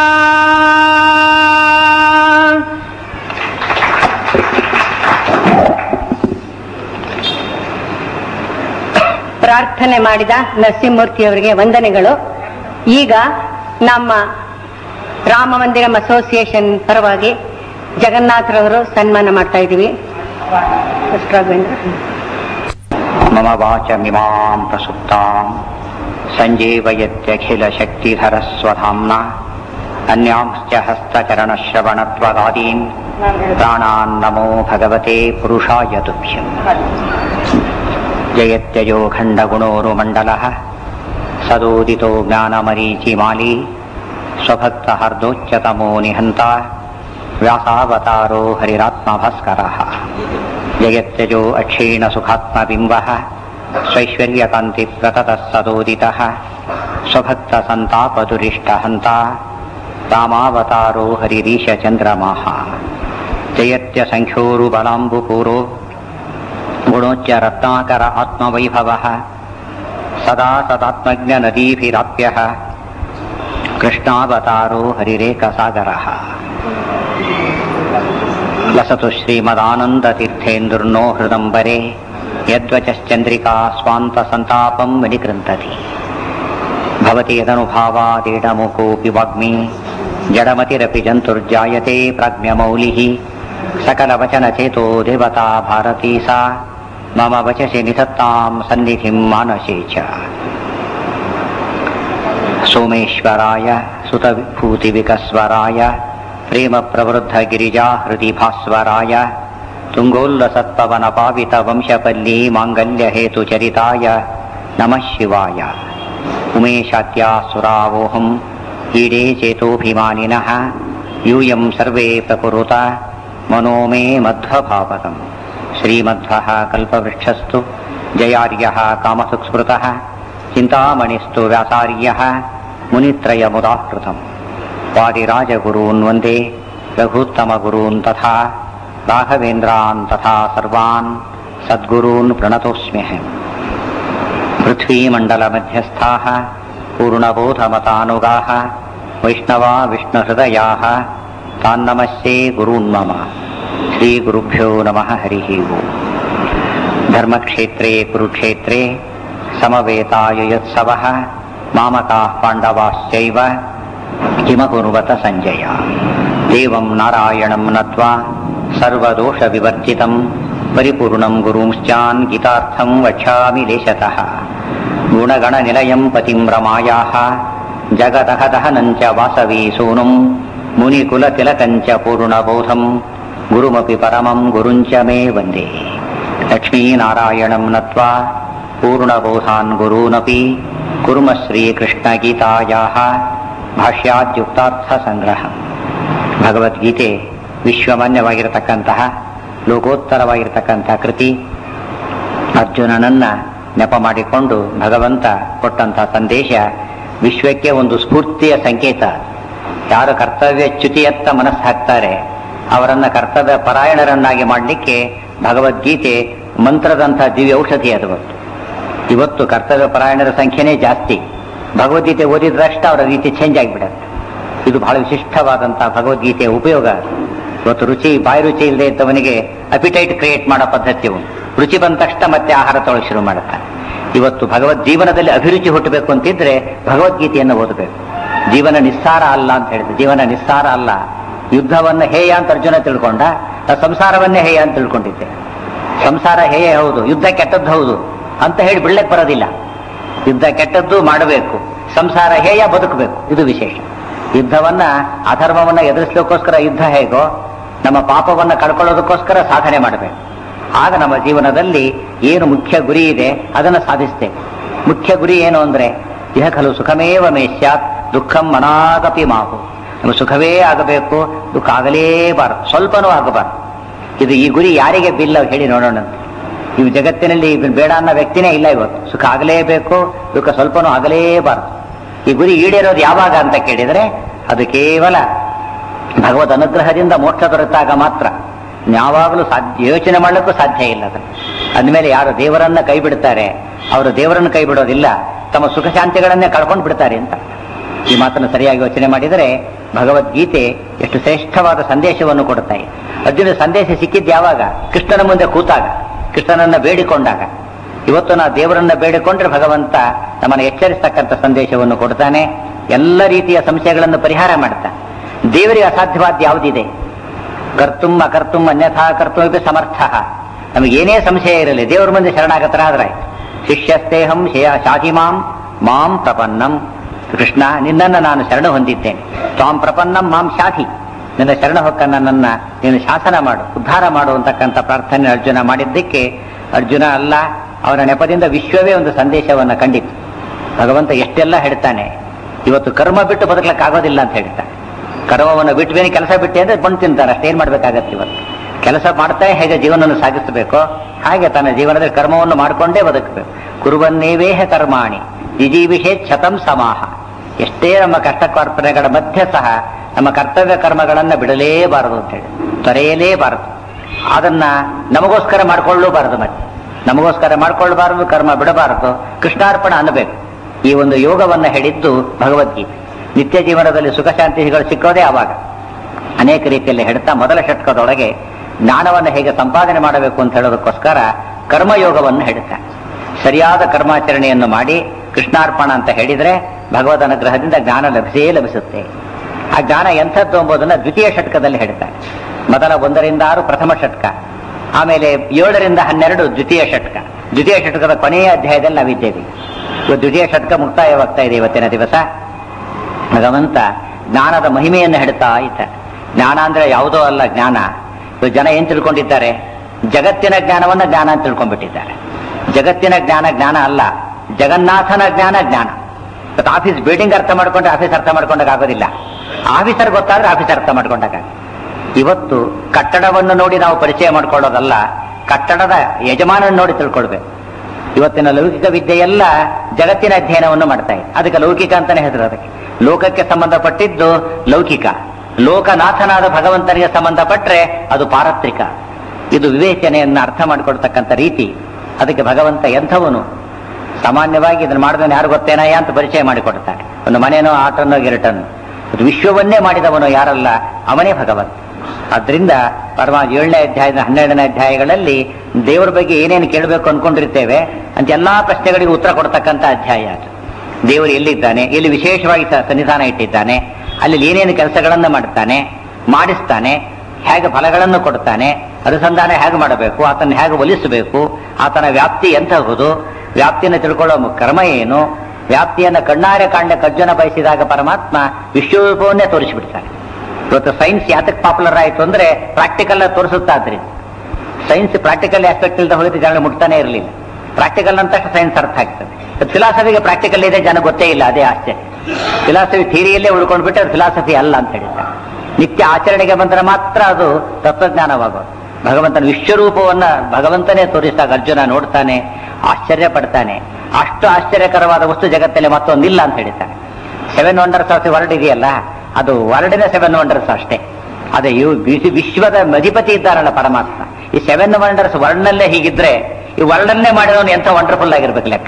ಪ್ರಾರ್ಥನೆ ಮಾಡಿದ ನರಸಿಂಹಮೂರ್ತಿಯವರಿಗೆ ವಂದನೆಗಳು ಈಗ ನಮ್ಮ ರಾಮ ಮಂದಿರಂ ಅಸೋಸಿಯೇಷನ್ ಪರವಾಗಿ ಜಗನ್ನಾಥರವರು ಸನ್ಮಾನ ಮಾಡ್ತಾ ಇದ್ದೀವಿ ರಾಘವೇಂದ್ರ ಮಮ ವಾಚಮಿಮಾಂ ಪ್ರಸುಪ್ತಾಂ ಸಂಜೀವಯತ್ಯಖಿಲಶಕ್ತಿಧರಸ್ವಧಾಮ್ನ ಅನ್ಯಾಂಶ್ಚ ಹಸ್ತಚರಣಶ್ರವಣತ್ವಗಾದೀನ್ ಪ್ರಾಣಾನ್ ನಮೋ ಭಗವತೆ ಪುರುಷಾಯ ತುಭ್ಯಂ ಜಯತ್ಯಜೋ ಖಂಡಗುಣೋರುಮण्डलः ಸದೋದಿतो ज्ञानमरीचिमाली स्वभक्तहर्दोच्चतमो निहन्ता व्यासावतारो हरिरात्मभास्करः जयत्यजो अक्षीणसुखात्मबिम्बः स्वैश्वर्यकान्तिप्रततः सदोदितः स्वभक्तसन्तापदुरिष्टहन्ता रामावतारो हरिरीशचन्द्रमाः जयत्यसङ्ख्योरुबलाम्बुपूरो गुणोच्च रत्नाकर आत्मवैभवः सदा सदात्मज्ञनदीभिराप्यः कृष्णावतारो हरिरेकसागरः लसतु श्रीमदानन्दतीर्थेन्दुर्नो हृदम्बरे यद्वचश्चन्द्रिका स्वान्तसन्तापम् विनिकृन्तति भवति यदनुभावादेडमुकोऽपि वाग्मी जडमतिरपि जन्तुर्जायते प्राज्ञमौलिः सकलवचनचेतो देवता भारती सा मम वचसि निधत्ताम् सन्निधिम् मानसे च सोमेश्वराय सुतविभूतिविकस्वराय प्रेमप्रवृद्धगिरिजा हृदि भास्वराय तुङ्गोल्लसत्पवनपावितवंशपल्ली माङ्गल्यहेतुचरिताय नमः शिवाय उमेशाद्यासुरावोऽहम् ईडे चेतोऽभिमानिनः यूयम् सर्वे प्रकुरुत मनो मे मध्वभावकम् श्रीमध्वः कल्पवृक्षस्तु जयार्यः कामसुस्मृतः चिन्तामणिस्तु व्यासार्यः मुनित्रयमुदाहृतम् वादिराजगुरून् वन्दे रघूत्तमगुरून् तथा राघवेन्द्रान् तथा सर्वान् सद्गुरून् प्रणतोऽस्म्यहम् पृथ्वीमण्डलमध्यस्थाः पूर्णबोधमतानुगाः वैष्णवा विष्णुहृदयाः तान्नमस्ये गुरून् मम श्रीगुरुभ्यो नमः हरिः ओम् धर्मक्षेत्रे कुरुक्षेत्रे समवेतायुयोत्सवः मामकाः पाण्डवाश्चैव किमकुर्वत सञ्जय देवं नारायणं नत्वा सर्वदोषविवर्जितं परिपूर्णं गुरुंश्चान् गीतार्थं वक्ष्यामि लेशतः गुणगणनिलयं पतिं रमायाः जगदहदहनं च वासवी सूनुं मुनिकुलतिलकं च पूर्णबोधं गुरुमपि परमं गुरुञ्च मे वन्दे लक्ष्मीनारायणं नत्वा पूर्णबोधान् गुरूनपि कुर्मः श्रीकृष्णगीतायाः ಭಾಷ್ಯಾದ್ಯುಕ್ತಾರ್ಥಸಂಗ್ರಹ ಭಗವದ್ಗೀತೆ ವಿಶ್ವಮಾನ್ಯವಾಗಿರತಕ್ಕಂತಹ ಲೋಕೋತ್ತರವಾಗಿರತಕ್ಕಂತಹ ಕೃತಿ ಅರ್ಜುನನನ್ನ ನೆಪ ಮಾಡಿಕೊಂಡು ಭಗವಂತ ಕೊಟ್ಟಂತಹ ಸಂದೇಶ ವಿಶ್ವಕ್ಕೆ ಒಂದು ಸ್ಫೂರ್ತಿಯ ಸಂಕೇತ ಯಾರು ಕರ್ತವ್ಯ ಚ್ಯುತಿಯತ್ತ ಮನಸ್ಸು ಹಾಕ್ತಾರೆ ಅವರನ್ನ ಕರ್ತವ್ಯ ಪರಾಯಣರನ್ನಾಗಿ ಮಾಡಲಿಕ್ಕೆ ಭಗವದ್ಗೀತೆ ಮಂತ್ರದಂಥ ದಿವ್ಯ ಔಷಧಿ ಅದು ಇವತ್ತು ಇವತ್ತು ಕರ್ತವ್ಯ ಪರಾಯಣರ ಸಂಖ್ಯೆನೇ ಜಾಸ್ತಿ ಭಗವದ್ಗೀತೆ ಓದಿದ ತಕ್ಷಣ ಅವರ ರೀತಿ ಚೇಂಜ್ ಆಗಿಬಿಡುತ್ತೆ ಇದು ಬಹಳ ವಿಶಿಷ್ಟವಾದಂತಹ ಭಗವದ್ಗೀತೆಯ ಉಪಯೋಗ ಇವತ್ತು ರುಚಿ ಬಾಯಿ ರುಚಿ ಇಲ್ಲದೆ ಇದ್ದವನಿಗೆ ಅಪಿಟೈಟ್ ಕ್ರಿಯೇಟ್ ಮಾಡೋ ಪದ್ಧತಿ ಉಂಟು ರುಚಿ ಬಂದ ತಕ್ಷಣ ಮತ್ತೆ ಆಹಾರ ತೊಗೊಳ್ಳೋಕೆ ಶುರು ಮಾಡುತ್ತಾನೆ ಇವತ್ತು ಭಗವದ್ ಜೀವನದಲ್ಲಿ ಅಭಿರುಚಿ ಹುಟ್ಟಬೇಕು ಅಂತಿದ್ರೆ ಭಗವದ್ಗೀತೆಯನ್ನು ಓದಬೇಕು ಜೀವನ ನಿಸ್ಸಾರ ಅಲ್ಲ ಅಂತ ಹೇಳಿದ್ರೆ ಜೀವನ ನಿಸ್ಸಾರ ಅಲ್ಲ ಯುದ್ಧವನ್ನ ಹೇಯ ಅಂತ ಅರ್ಜುನ ತಿಳ್ಕೊಂಡ ನಾ ಸಂಸಾರವನ್ನೇ ಹೇಯ ಅಂತ ತಿಳ್ಕೊಂಡಿದ್ದೆ ಸಂಸಾರ ಹೇಯ ಹೌದು ಯುದ್ಧ ಕೆಟ್ಟದ್ದು ಹೌದು ಅಂತ ಹೇಳಿ ಬಿಡ್ಲಕ್ಕೆ ಬರೋದಿಲ್ಲ ಯುದ್ಧ ಕೆಟ್ಟದ್ದು ಮಾಡಬೇಕು ಸಂಸಾರ ಹೇಯ ಬದುಕಬೇಕು ಇದು ವಿಶೇಷ ಯುದ್ಧವನ್ನ ಅಧರ್ಮವನ್ನ ಎದುರಿಸಲಿಕ್ಕೋಸ್ಕರ ಯುದ್ಧ ಹೇಗೋ ನಮ್ಮ ಪಾಪವನ್ನ ಕಳ್ಕೊಳ್ಳೋದಕ್ಕೋಸ್ಕರ ಸಾಧನೆ ಮಾಡಬೇಕು ಆಗ ನಮ್ಮ ಜೀವನದಲ್ಲಿ ಏನು ಮುಖ್ಯ ಗುರಿ ಇದೆ ಅದನ್ನು ಸಾಧಿಸ್ತೇವೆ ಮುಖ್ಯ ಗುರಿ ಏನು ಅಂದ್ರೆ ಇಹ ಖಲು ಸುಖಮೇವ ಮೇ ಸ್ಯಾತ್ ದುಃಖಂ ಮನಾಗಪಿ ಮಾಹು ನಮಗೆ ಸುಖವೇ ಆಗಬೇಕು ದುಃಖ ಆಗಲೇಬಾರದು ಸ್ವಲ್ಪನೂ ಆಗಬಾರದು ಇದು ಈ ಗುರಿ ಯಾರಿಗೆ ಬಿಲ್ಲ ಹೇಳಿ ನೋಡೋಣ ಇವು ಜಗತ್ತಿನಲ್ಲಿ ಇದು ಬೇಡ ಅನ್ನೋ ವ್ಯಕ್ತಿನೇ ಇಲ್ಲ ಇವತ್ತು ಸುಖ ಆಗಲೇಬೇಕು ದುಃಖ ಸ್ವಲ್ಪನೂ ಆಗಲೇಬಾರದು ಈ ಗುರಿ ಈಡೇರೋದು ಯಾವಾಗ ಅಂತ ಕೇಳಿದ್ರೆ ಅದು ಕೇವಲ ಭಗವದ್ ಅನುಗ್ರಹದಿಂದ ಮೋಕ್ಷ ದೊರೆತಾಗ ಮಾತ್ರ ಯಾವಾಗಲೂ ಸಾಧ್ಯ ಯೋಚನೆ ಮಾಡಲಿಕ್ಕೂ ಸಾಧ್ಯ ಇಲ್ಲ ಅದು ಅಂದಮೇಲೆ ಯಾರು ದೇವರನ್ನ ಕೈ ಬಿಡ್ತಾರೆ ಅವರು ದೇವರನ್ನು ಕೈ ಬಿಡೋದಿಲ್ಲ ತಮ್ಮ ಸುಖ ಶಾಂತಿಗಳನ್ನೇ ಕಳ್ಕೊಂಡು ಬಿಡ್ತಾರೆ ಅಂತ ಈ ಮಾತನ್ನು ಸರಿಯಾಗಿ ಯೋಚನೆ ಮಾಡಿದರೆ ಭಗವದ್ಗೀತೆ ಎಷ್ಟು ಶ್ರೇಷ್ಠವಾದ ಸಂದೇಶವನ್ನು ಕೊಡುತ್ತೆ ಅರ್ಜುನ ಸಂದೇಶ ಸಿಕ್ಕಿದ್ದು ಯಾವಾಗ ಕೃಷ್ಣನ ಮುಂದೆ ಕೂತಾಗ ಕೃಷ್ಣನನ್ನ ಬೇಡಿಕೊಂಡಾಗ ಇವತ್ತು ನಾವು ದೇವರನ್ನ ಬೇಡಿಕೊಂಡ್ರೆ ಭಗವಂತ ನಮ್ಮನ್ನು ಎಚ್ಚರಿಸ್ತಕ್ಕಂಥ ಸಂದೇಶವನ್ನು ಕೊಡ್ತಾನೆ ಎಲ್ಲ ರೀತಿಯ ಸಂಶಯಗಳನ್ನು ಪರಿಹಾರ ಮಾಡ್ತಾನೆ ದೇವರಿಗೆ ಅಸಾಧ್ಯವಾದ ಯಾವುದಿದೆ ಕರ್ತುಂ ಅಕರ್ತುಂ ಅನ್ಯಥಾ ಕರ್ತುಮಿ ಸಮರ್ಥ ನಮಗೇನೇ ಸಂಶಯ ಇರಲಿ ದೇವರ ಮುಂದೆ ಶರಣಾಗತರಾದ್ರೆ ಶಿಷ್ಯಸ್ತೇಹಂ ಶಯ ಶಾಖಿಮಾಂ ಮಾಂ ಪ್ರಪನ್ನಂ ಕೃಷ್ಣ ನಿನ್ನನ್ನು ನಾನು ಶರಣ ಹೊಂದಿದ್ದೇನೆ ತ್ವಾಂ ಪ್ರಪನ್ನಂ ಮಾಂ ಶಾಖಿ ನಿನ್ನ ಶರಣ ಹೊಕ್ಕ ನನ್ನನ್ನ ನೀನು ಶಾಸನ ಮಾಡು ಉದ್ಧಾರ ಮಾಡು ಅಂತಕ್ಕಂಥ ಪ್ರಾರ್ಥನೆ ಅರ್ಜುನ ಮಾಡಿದ್ದಕ್ಕೆ ಅರ್ಜುನ ಅಲ್ಲ ಅವನ ನೆಪದಿಂದ ವಿಶ್ವವೇ ಒಂದು ಸಂದೇಶವನ್ನು ಕಂಡಿತು ಭಗವಂತ ಎಷ್ಟೆಲ್ಲ ಹೇಳ್ತಾನೆ ಇವತ್ತು ಕರ್ಮ ಬಿಟ್ಟು ಬದುಕಲಿಕ್ಕಾಗೋದಿಲ್ಲ ಅಂತ ಹೇಳ್ತಾನೆ ಕರ್ಮವನ್ನು ಬಿಟ್ಟು ಬೇರೆ ಕೆಲಸ ಬಿಟ್ಟೆ ಅಂದ್ರೆ ಬಂದು ತಿಂತಾರೆ ಅಷ್ಟೇನ್ ಮಾಡ್ಬೇಕಾಗತ್ತೆ ಇವತ್ತು ಕೆಲಸ ಮಾಡ್ತಾ ಹೇಗೆ ಜೀವನವನ್ನು ಸಾಗಿಸಬೇಕೋ ಹಾಗೆ ತನ್ನ ಜೀವನದಲ್ಲಿ ಕರ್ಮವನ್ನು ಮಾಡಿಕೊಂಡೇ ಬದುಕಬೇಕು ಕುರುವನ್ನೇವೇಹ ಕರ್ಮಾಣಿ ಜಿಜೀವಿಷೇ ಶತಂ ಸಮಾಹ ಎಷ್ಟೇ ನಮ್ಮ ಕಷ್ಟ ಕಾರ್ಪಣೆಗಳ ಮಧ್ಯೆ ಸಹ ನಮ್ಮ ಕರ್ತವ್ಯ ಕರ್ಮಗಳನ್ನ ಬಿಡಲೇಬಾರದು ಅಂತ ಹೇಳಿ ತೊರೆಯಲೇಬಾರದು ಅದನ್ನ ನಮಗೋಸ್ಕರ ಮಾಡ್ಕೊಳ್ಳೂಬಾರದು ಮತ್ತೆ ನಮಗೋಸ್ಕರ ಮಾಡ್ಕೊಳ್ಬಾರದು ಕರ್ಮ ಬಿಡಬಾರದು ಕೃಷ್ಣಾರ್ಪಣ ಅನ್ನಬೇಕು ಈ ಒಂದು ಯೋಗವನ್ನ ಹೇಳಿದ್ದು ಭಗವದ್ಗೀತೆ ನಿತ್ಯ ಜೀವನದಲ್ಲಿ ಸುಖ ಶಾಂತಿಗಳು ಸಿಕ್ಕೋದೇ ಆವಾಗ ಅನೇಕ ರೀತಿಯಲ್ಲಿ ಹೇಳ್ತಾ ಮೊದಲ ಷಟ್ಕದೊಳಗೆ ಜ್ಞಾನವನ್ನು ಹೇಗೆ ಸಂಪಾದನೆ ಮಾಡಬೇಕು ಅಂತ ಹೇಳೋದಕ್ಕೋಸ್ಕರ ಕರ್ಮಯೋಗವನ್ನು ಹೇಳುತ್ತಾ ಸರಿಯಾದ ಕರ್ಮಾಚರಣೆಯನ್ನು ಮಾಡಿ ಕೃಷ್ಣಾರ್ಪಣ ಅಂತ ಹೇಳಿದ್ರೆ ಭಗವದ್ ಅನುಗ್ರಹದಿಂದ ಜ್ಞಾನ ಲಭಿಸೇ ಲಭಿಸುತ್ತೆ ಆ ಜ್ಞಾನ ಎಂಥದ್ದು ಎಂಬುದನ್ನ ದ್ವಿತೀಯ ಷಟ್ಕದಲ್ಲಿ ಹೇಳ್ತಾರೆ ಮೊದಲ ಒಂದರಿಂದ ಆರು ಪ್ರಥಮ ಷಟ್ಕ ಆಮೇಲೆ ಏಳರಿಂದ ಹನ್ನೆರಡು ದ್ವಿತೀಯ ಷಟ್ಕ ದ್ವಿತೀಯ ಷಟ್ಕದ ಕೊನೆಯ ಅಧ್ಯಾಯದಲ್ಲಿ ನಾವಿದ್ದೇವೆ ಇವತ್ತು ದ್ವಿತೀಯ ಷಟ್ಕ ಮುಕ್ತಾಯವಾಗ್ತಾ ಇದೆ ಇವತ್ತಿನ ದಿವಸ ಭಗವಂತ ಜ್ಞಾನದ ಮಹಿಮೆಯನ್ನು ಹೇಳ್ತಾ ಇದ್ದ ಜ್ಞಾನ ಅಂದ್ರೆ ಯಾವುದೋ ಅಲ್ಲ ಜ್ಞಾನ ಇವತ್ತು ಜನ ಏನ್ ತಿಳ್ಕೊಂಡಿದ್ದಾರೆ ಜಗತ್ತಿನ ಜ್ಞಾನವನ್ನ ಜ್ಞಾನ ಅಂತ ತಿಳ್ಕೊಂಡ್ಬಿಟ್ಟಿದ್ದಾರೆ ಜಗತ್ತಿನ ಜ್ಞಾನ ಜ್ಞಾನ ಅಲ್ಲ ಜಗನ್ನಾಥನ ಜ್ಞಾನ ಜ್ಞಾನ ಇವತ್ತು ಆಫೀಸ್ ಬಿಲ್ಡಿಂಗ್ ಅರ್ಥ ಮಾಡ್ಕೊಂಡ್ರೆ ಆಫೀಸ್ ಅರ್ಥ ಮಾಡ್ಕೊಂಡಾಗ ಆಗೋದಿಲ್ಲ ಆಫೀಸರ್ ಗೊತ್ತಾದ್ರೆ ಆಫೀಸ್ ಅರ್ಥ ಮಾಡ್ಕೊಂಡಾಗ ಇವತ್ತು ಕಟ್ಟಡವನ್ನು ನೋಡಿ ನಾವು ಪರಿಚಯ ಮಾಡ್ಕೊಳ್ಳೋದಲ್ಲ ಕಟ್ಟಡದ ಯಜಮಾನನ ನೋಡಿ ತಿಳ್ಕೊಳ್ಬೇಕು ಇವತ್ತಿನ ಲೌಕಿಕ ವಿದ್ಯೆಯೆಲ್ಲ ಜಗತ್ತಿನ ಅಧ್ಯಯನವನ್ನು ಮಾಡ್ತಾ ಇದೆ ಅದಕ್ಕೆ ಲೌಕಿಕ ಅಂತಾನೆ ಹೆಸರು ಅದಕ್ಕೆ ಲೋಕಕ್ಕೆ ಸಂಬಂಧಪಟ್ಟಿದ್ದು ಲೌಕಿಕ ಲೋಕನಾಥನಾದ ಭಗವಂತನಿಗೆ ಸಂಬಂಧಪಟ್ರೆ ಅದು ಪಾರತ್ರಿಕ ಇದು ವಿವೇಚನೆಯನ್ನ ಅರ್ಥ ಮಾಡಿಕೊಡ್ತಕ್ಕಂಥ ರೀತಿ ಅದಕ್ಕೆ ಭಗವಂತ ಎಂಥವನು ಸಾಮಾನ್ಯವಾಗಿ ಇದನ್ನು ಮಾಡಿದವನು ಯಾರು ಗೊತ್ತೇನಯ್ಯ ಅಂತ ಪರಿಚಯ ಮಾಡಿಕೊಡ್ತಾನೆ ಒಂದು ಮನೆನೋ ಆಟನೋ ಗಿರಟನೋ ಅದು ವಿಶ್ವವನ್ನೇ ಮಾಡಿದವನು ಯಾರಲ್ಲ ಅವನೇ ಭಗವಂತ ಆದ್ರಿಂದ ಪರಮ ಏಳನೇ ಅಧ್ಯಾಯದ ಹನ್ನೆರಡನೇ ಅಧ್ಯಾಯಗಳಲ್ಲಿ ದೇವರ ಬಗ್ಗೆ ಏನೇನು ಕೇಳಬೇಕು ಅನ್ಕೊಂಡಿರ್ತೇವೆ ಅಂತ ಎಲ್ಲಾ ಪ್ರಶ್ನೆಗಳಿಗೆ ಉತ್ತರ ಕೊಡ್ತಕ್ಕಂಥ ಅಧ್ಯಾಯ ಅದು ದೇವರು ಎಲ್ಲಿದ್ದಾನೆ ಎಲ್ಲಿ ವಿಶೇಷವಾಗಿ ಸ- ಸನ್ನಿಧಾನ ಇಟ್ಟಿದ್ದಾನೆ ಅಲ್ಲಿ ಏನೇನು ಕೆಲಸಗಳನ್ನು ಮಾಡ್ತಾನೆ ಮಾಡಿಸ್ತಾನೆ ಹೇಗೆ ಫಲಗಳನ್ನು ಕೊಡ್ತಾನೆ ಅನುಸಂಧಾನ ಹೇಗೆ ಮಾಡಬೇಕು ಆತನ ಹೇಗೆ ಒಲಿಸಬೇಕು ಆತನ ವ್ಯಾಪ್ತಿ ಎಂತಹುದು ವ್ಯಾಪ್ತಿಯನ್ನು ತಿಳ್ಕೊಳ್ಳೋ ಕರ್ಮ ಏನು ವ್ಯಾಪ್ತಿಯನ್ನು ಕಣ್ಣಾರೆ ಕಾಂಡ ಕಜ್ಜನ ಬಯಸಿದಾಗ ಪರಮಾತ್ಮ ವಿಶ್ವರೂಪವನ್ನೇ ತೋರಿಸಿಬಿಡ್ತಾನೆ ಇವತ್ತು ಸೈನ್ಸ್ ಯಾತಕ್ಕೆ ಪಾಪ್ಯುಲರ್ ಆಯಿತು ಅಂದ್ರೆ ಪ್ರಾಕ್ಟಿಕಲ್ ತೋರಿಸುತ್ತಾ ಆದ್ರಿಂದ ಸೈನ್ಸ್ ಪ್ರಾಕ್ಟಿಕಲ್ ಆಸ್ಪೆಕ್ಟ್ ಇಲ್ಲದೆ ಹೋಗಿದ್ದು ಜನ ಮುಟ್ತಾನೆ ಇರಲಿಲ್ಲ ಪ್ರಾಕ್ಟಿಕಲ್ ಅಂತ ಸೈನ್ಸ್ ಅರ್ಥ ಆಗ್ತದೆ ಫಿಲಾಸಫಿಗೆ ಪ್ರಾಕ್ಟಿಕಲ್ ಇದೆ ಜನ ಗೊತ್ತೇ ಇಲ್ಲ ಅದೇ ಆಶ್ಚರ್ಯ ಫಿಲಾಸಫಿ ಥಿಯರಿಯಲ್ಲೇ ಉಳ್ಕೊಂಡ್ಬಿಟ್ಟು ಅದು ಫಿಲಾಸಫಿ ಅಲ್ಲ ಅಂತ ಹೇಳಿದ್ದಾರೆ ನಿತ್ಯ ಆಚರಣೆಗೆ ಬಂದರೆ ಮಾತ್ರ ಅದು ತತ್ವಜ್ಞಾನವಾಗೋದು ಭಗವಂತನ ವಿಶ್ವರೂಪವನ್ನ ಭಗವಂತನೇ ತೋರಿಸಿದಾಗ ಅರ್ಜುನ ನೋಡ್ತಾನೆ ಆಶ್ಚರ್ಯ ಪಡ್ತಾನೆ ಅಷ್ಟು ಆಶ್ಚರ್ಯಕರವಾದ ವಸ್ತು ಜಗತ್ತಲ್ಲಿ ಮತ್ತೊಂದಿಲ್ಲ ಅಂತ ಹೇಳಿದ್ದಾನೆ seven wonders of the world ಇದೆಯಲ್ಲ ಅದು ವರ್ಲ್ಡಿನ ಸೆವೆನ್ ವಂಡರ್ಸ್ ಅಷ್ಟೇ ಅದೇ ಇವು ವಿಶ್ವ- ವಿಶ್ವದ ಅಧಿಪತಿ ಇದ್ದಾರಲ್ಲ ಪರಮಾತ್ಮ ಈ ಸೆವೆನ್ ವಂಡರ್ಸ್ ವರ್ಲ್ಡ್ನಲ್ಲೇ ಹೀಗಿದ್ರೆ ಈ ವರ್ಲ್ಡನ್ನೇ ಮಾಡಿದವನು ಎಂಥ ವಂಡರ್ಫುಲ್ ಆಗಿರ್ಬೇಕು ಲೆಕ್ಕ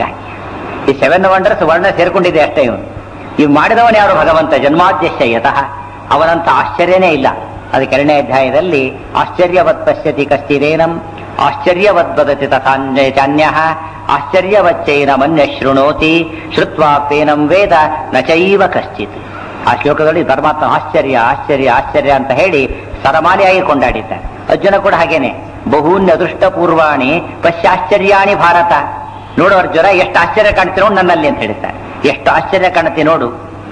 ಈ ಸೆವೆನ್ ವಂಡರ್ಸ್ ವರ್ಣ ಸೇರ್ಕೊಂಡಿದೆ ಅಷ್ಟೇ ಇವನು ಇವ್ ಮಾಡಿದವನು ಯಾರು ಭಗವಂತ ಜನ್ಮಾದ್ಯಶ್ಯ ಯತಃ ಅವನಂತ ಆಶ್ಚರ್ಯನೇ ಇಲ್ಲ ಅದಕ್ಕೆ ಎರಡನೇ ಅಧ್ಯಾಯದಲ್ಲಿ ಆಶ್ಚರ್ಯವತ್ ಪಶ್ಯತಿ ಕಶ್ಚಿದೇನಂ ಆಶ್ಚರ್ಯವದ್ ವದತಿ ತಥಾನ್ಯ ಚಾನ್ಯ ಆಶ್ಚರ್ಯವಚ್ಚೈನ ಮನ್ಯ ಶೃಣೋತಿ ಶ್ರುತ್ವಾಪೇನಂ ವೇದ ನ ಚೈವ ಕಶ್ಚಿತ್ ಆ ಶ್ಲೋಕದಲ್ಲಿ ಪರಮಾತ್ಮ ಆಶ್ಚರ್ಯ ಆಶ್ಚರ್ಯ ಆಶ್ಚರ್ಯ ಅಂತ ಹೇಳಿ ಸರಮಾಲೆಯಾಗಿ ಕೊಂಡಾಡಿದ್ದಾರೆ ಅರ್ಜುನ ಕೂಡ ಹಾಗೇನೆ ಬಹೂನ್ಯ ಅದೃಷ್ಟ ಪೂರ್ವಾಣಿ ಪಶ್ಚಾಶ್ಚರ್ಯಾಣಿ ಭಾರತ ನೋಡು ಅರ್ಜುನ ಎಷ್ಟು ಆಶ್ಚರ್ಯ ಕಾಣ್ತಿ ನೋಡು ನನ್ನಲ್ಲಿ ಅಂತ ಹೇಳ್ತಾರೆ ಎಷ್ಟು ಆಶ್ಚರ್ಯ ಕಾಣುತ್ತೆ ನೋಡು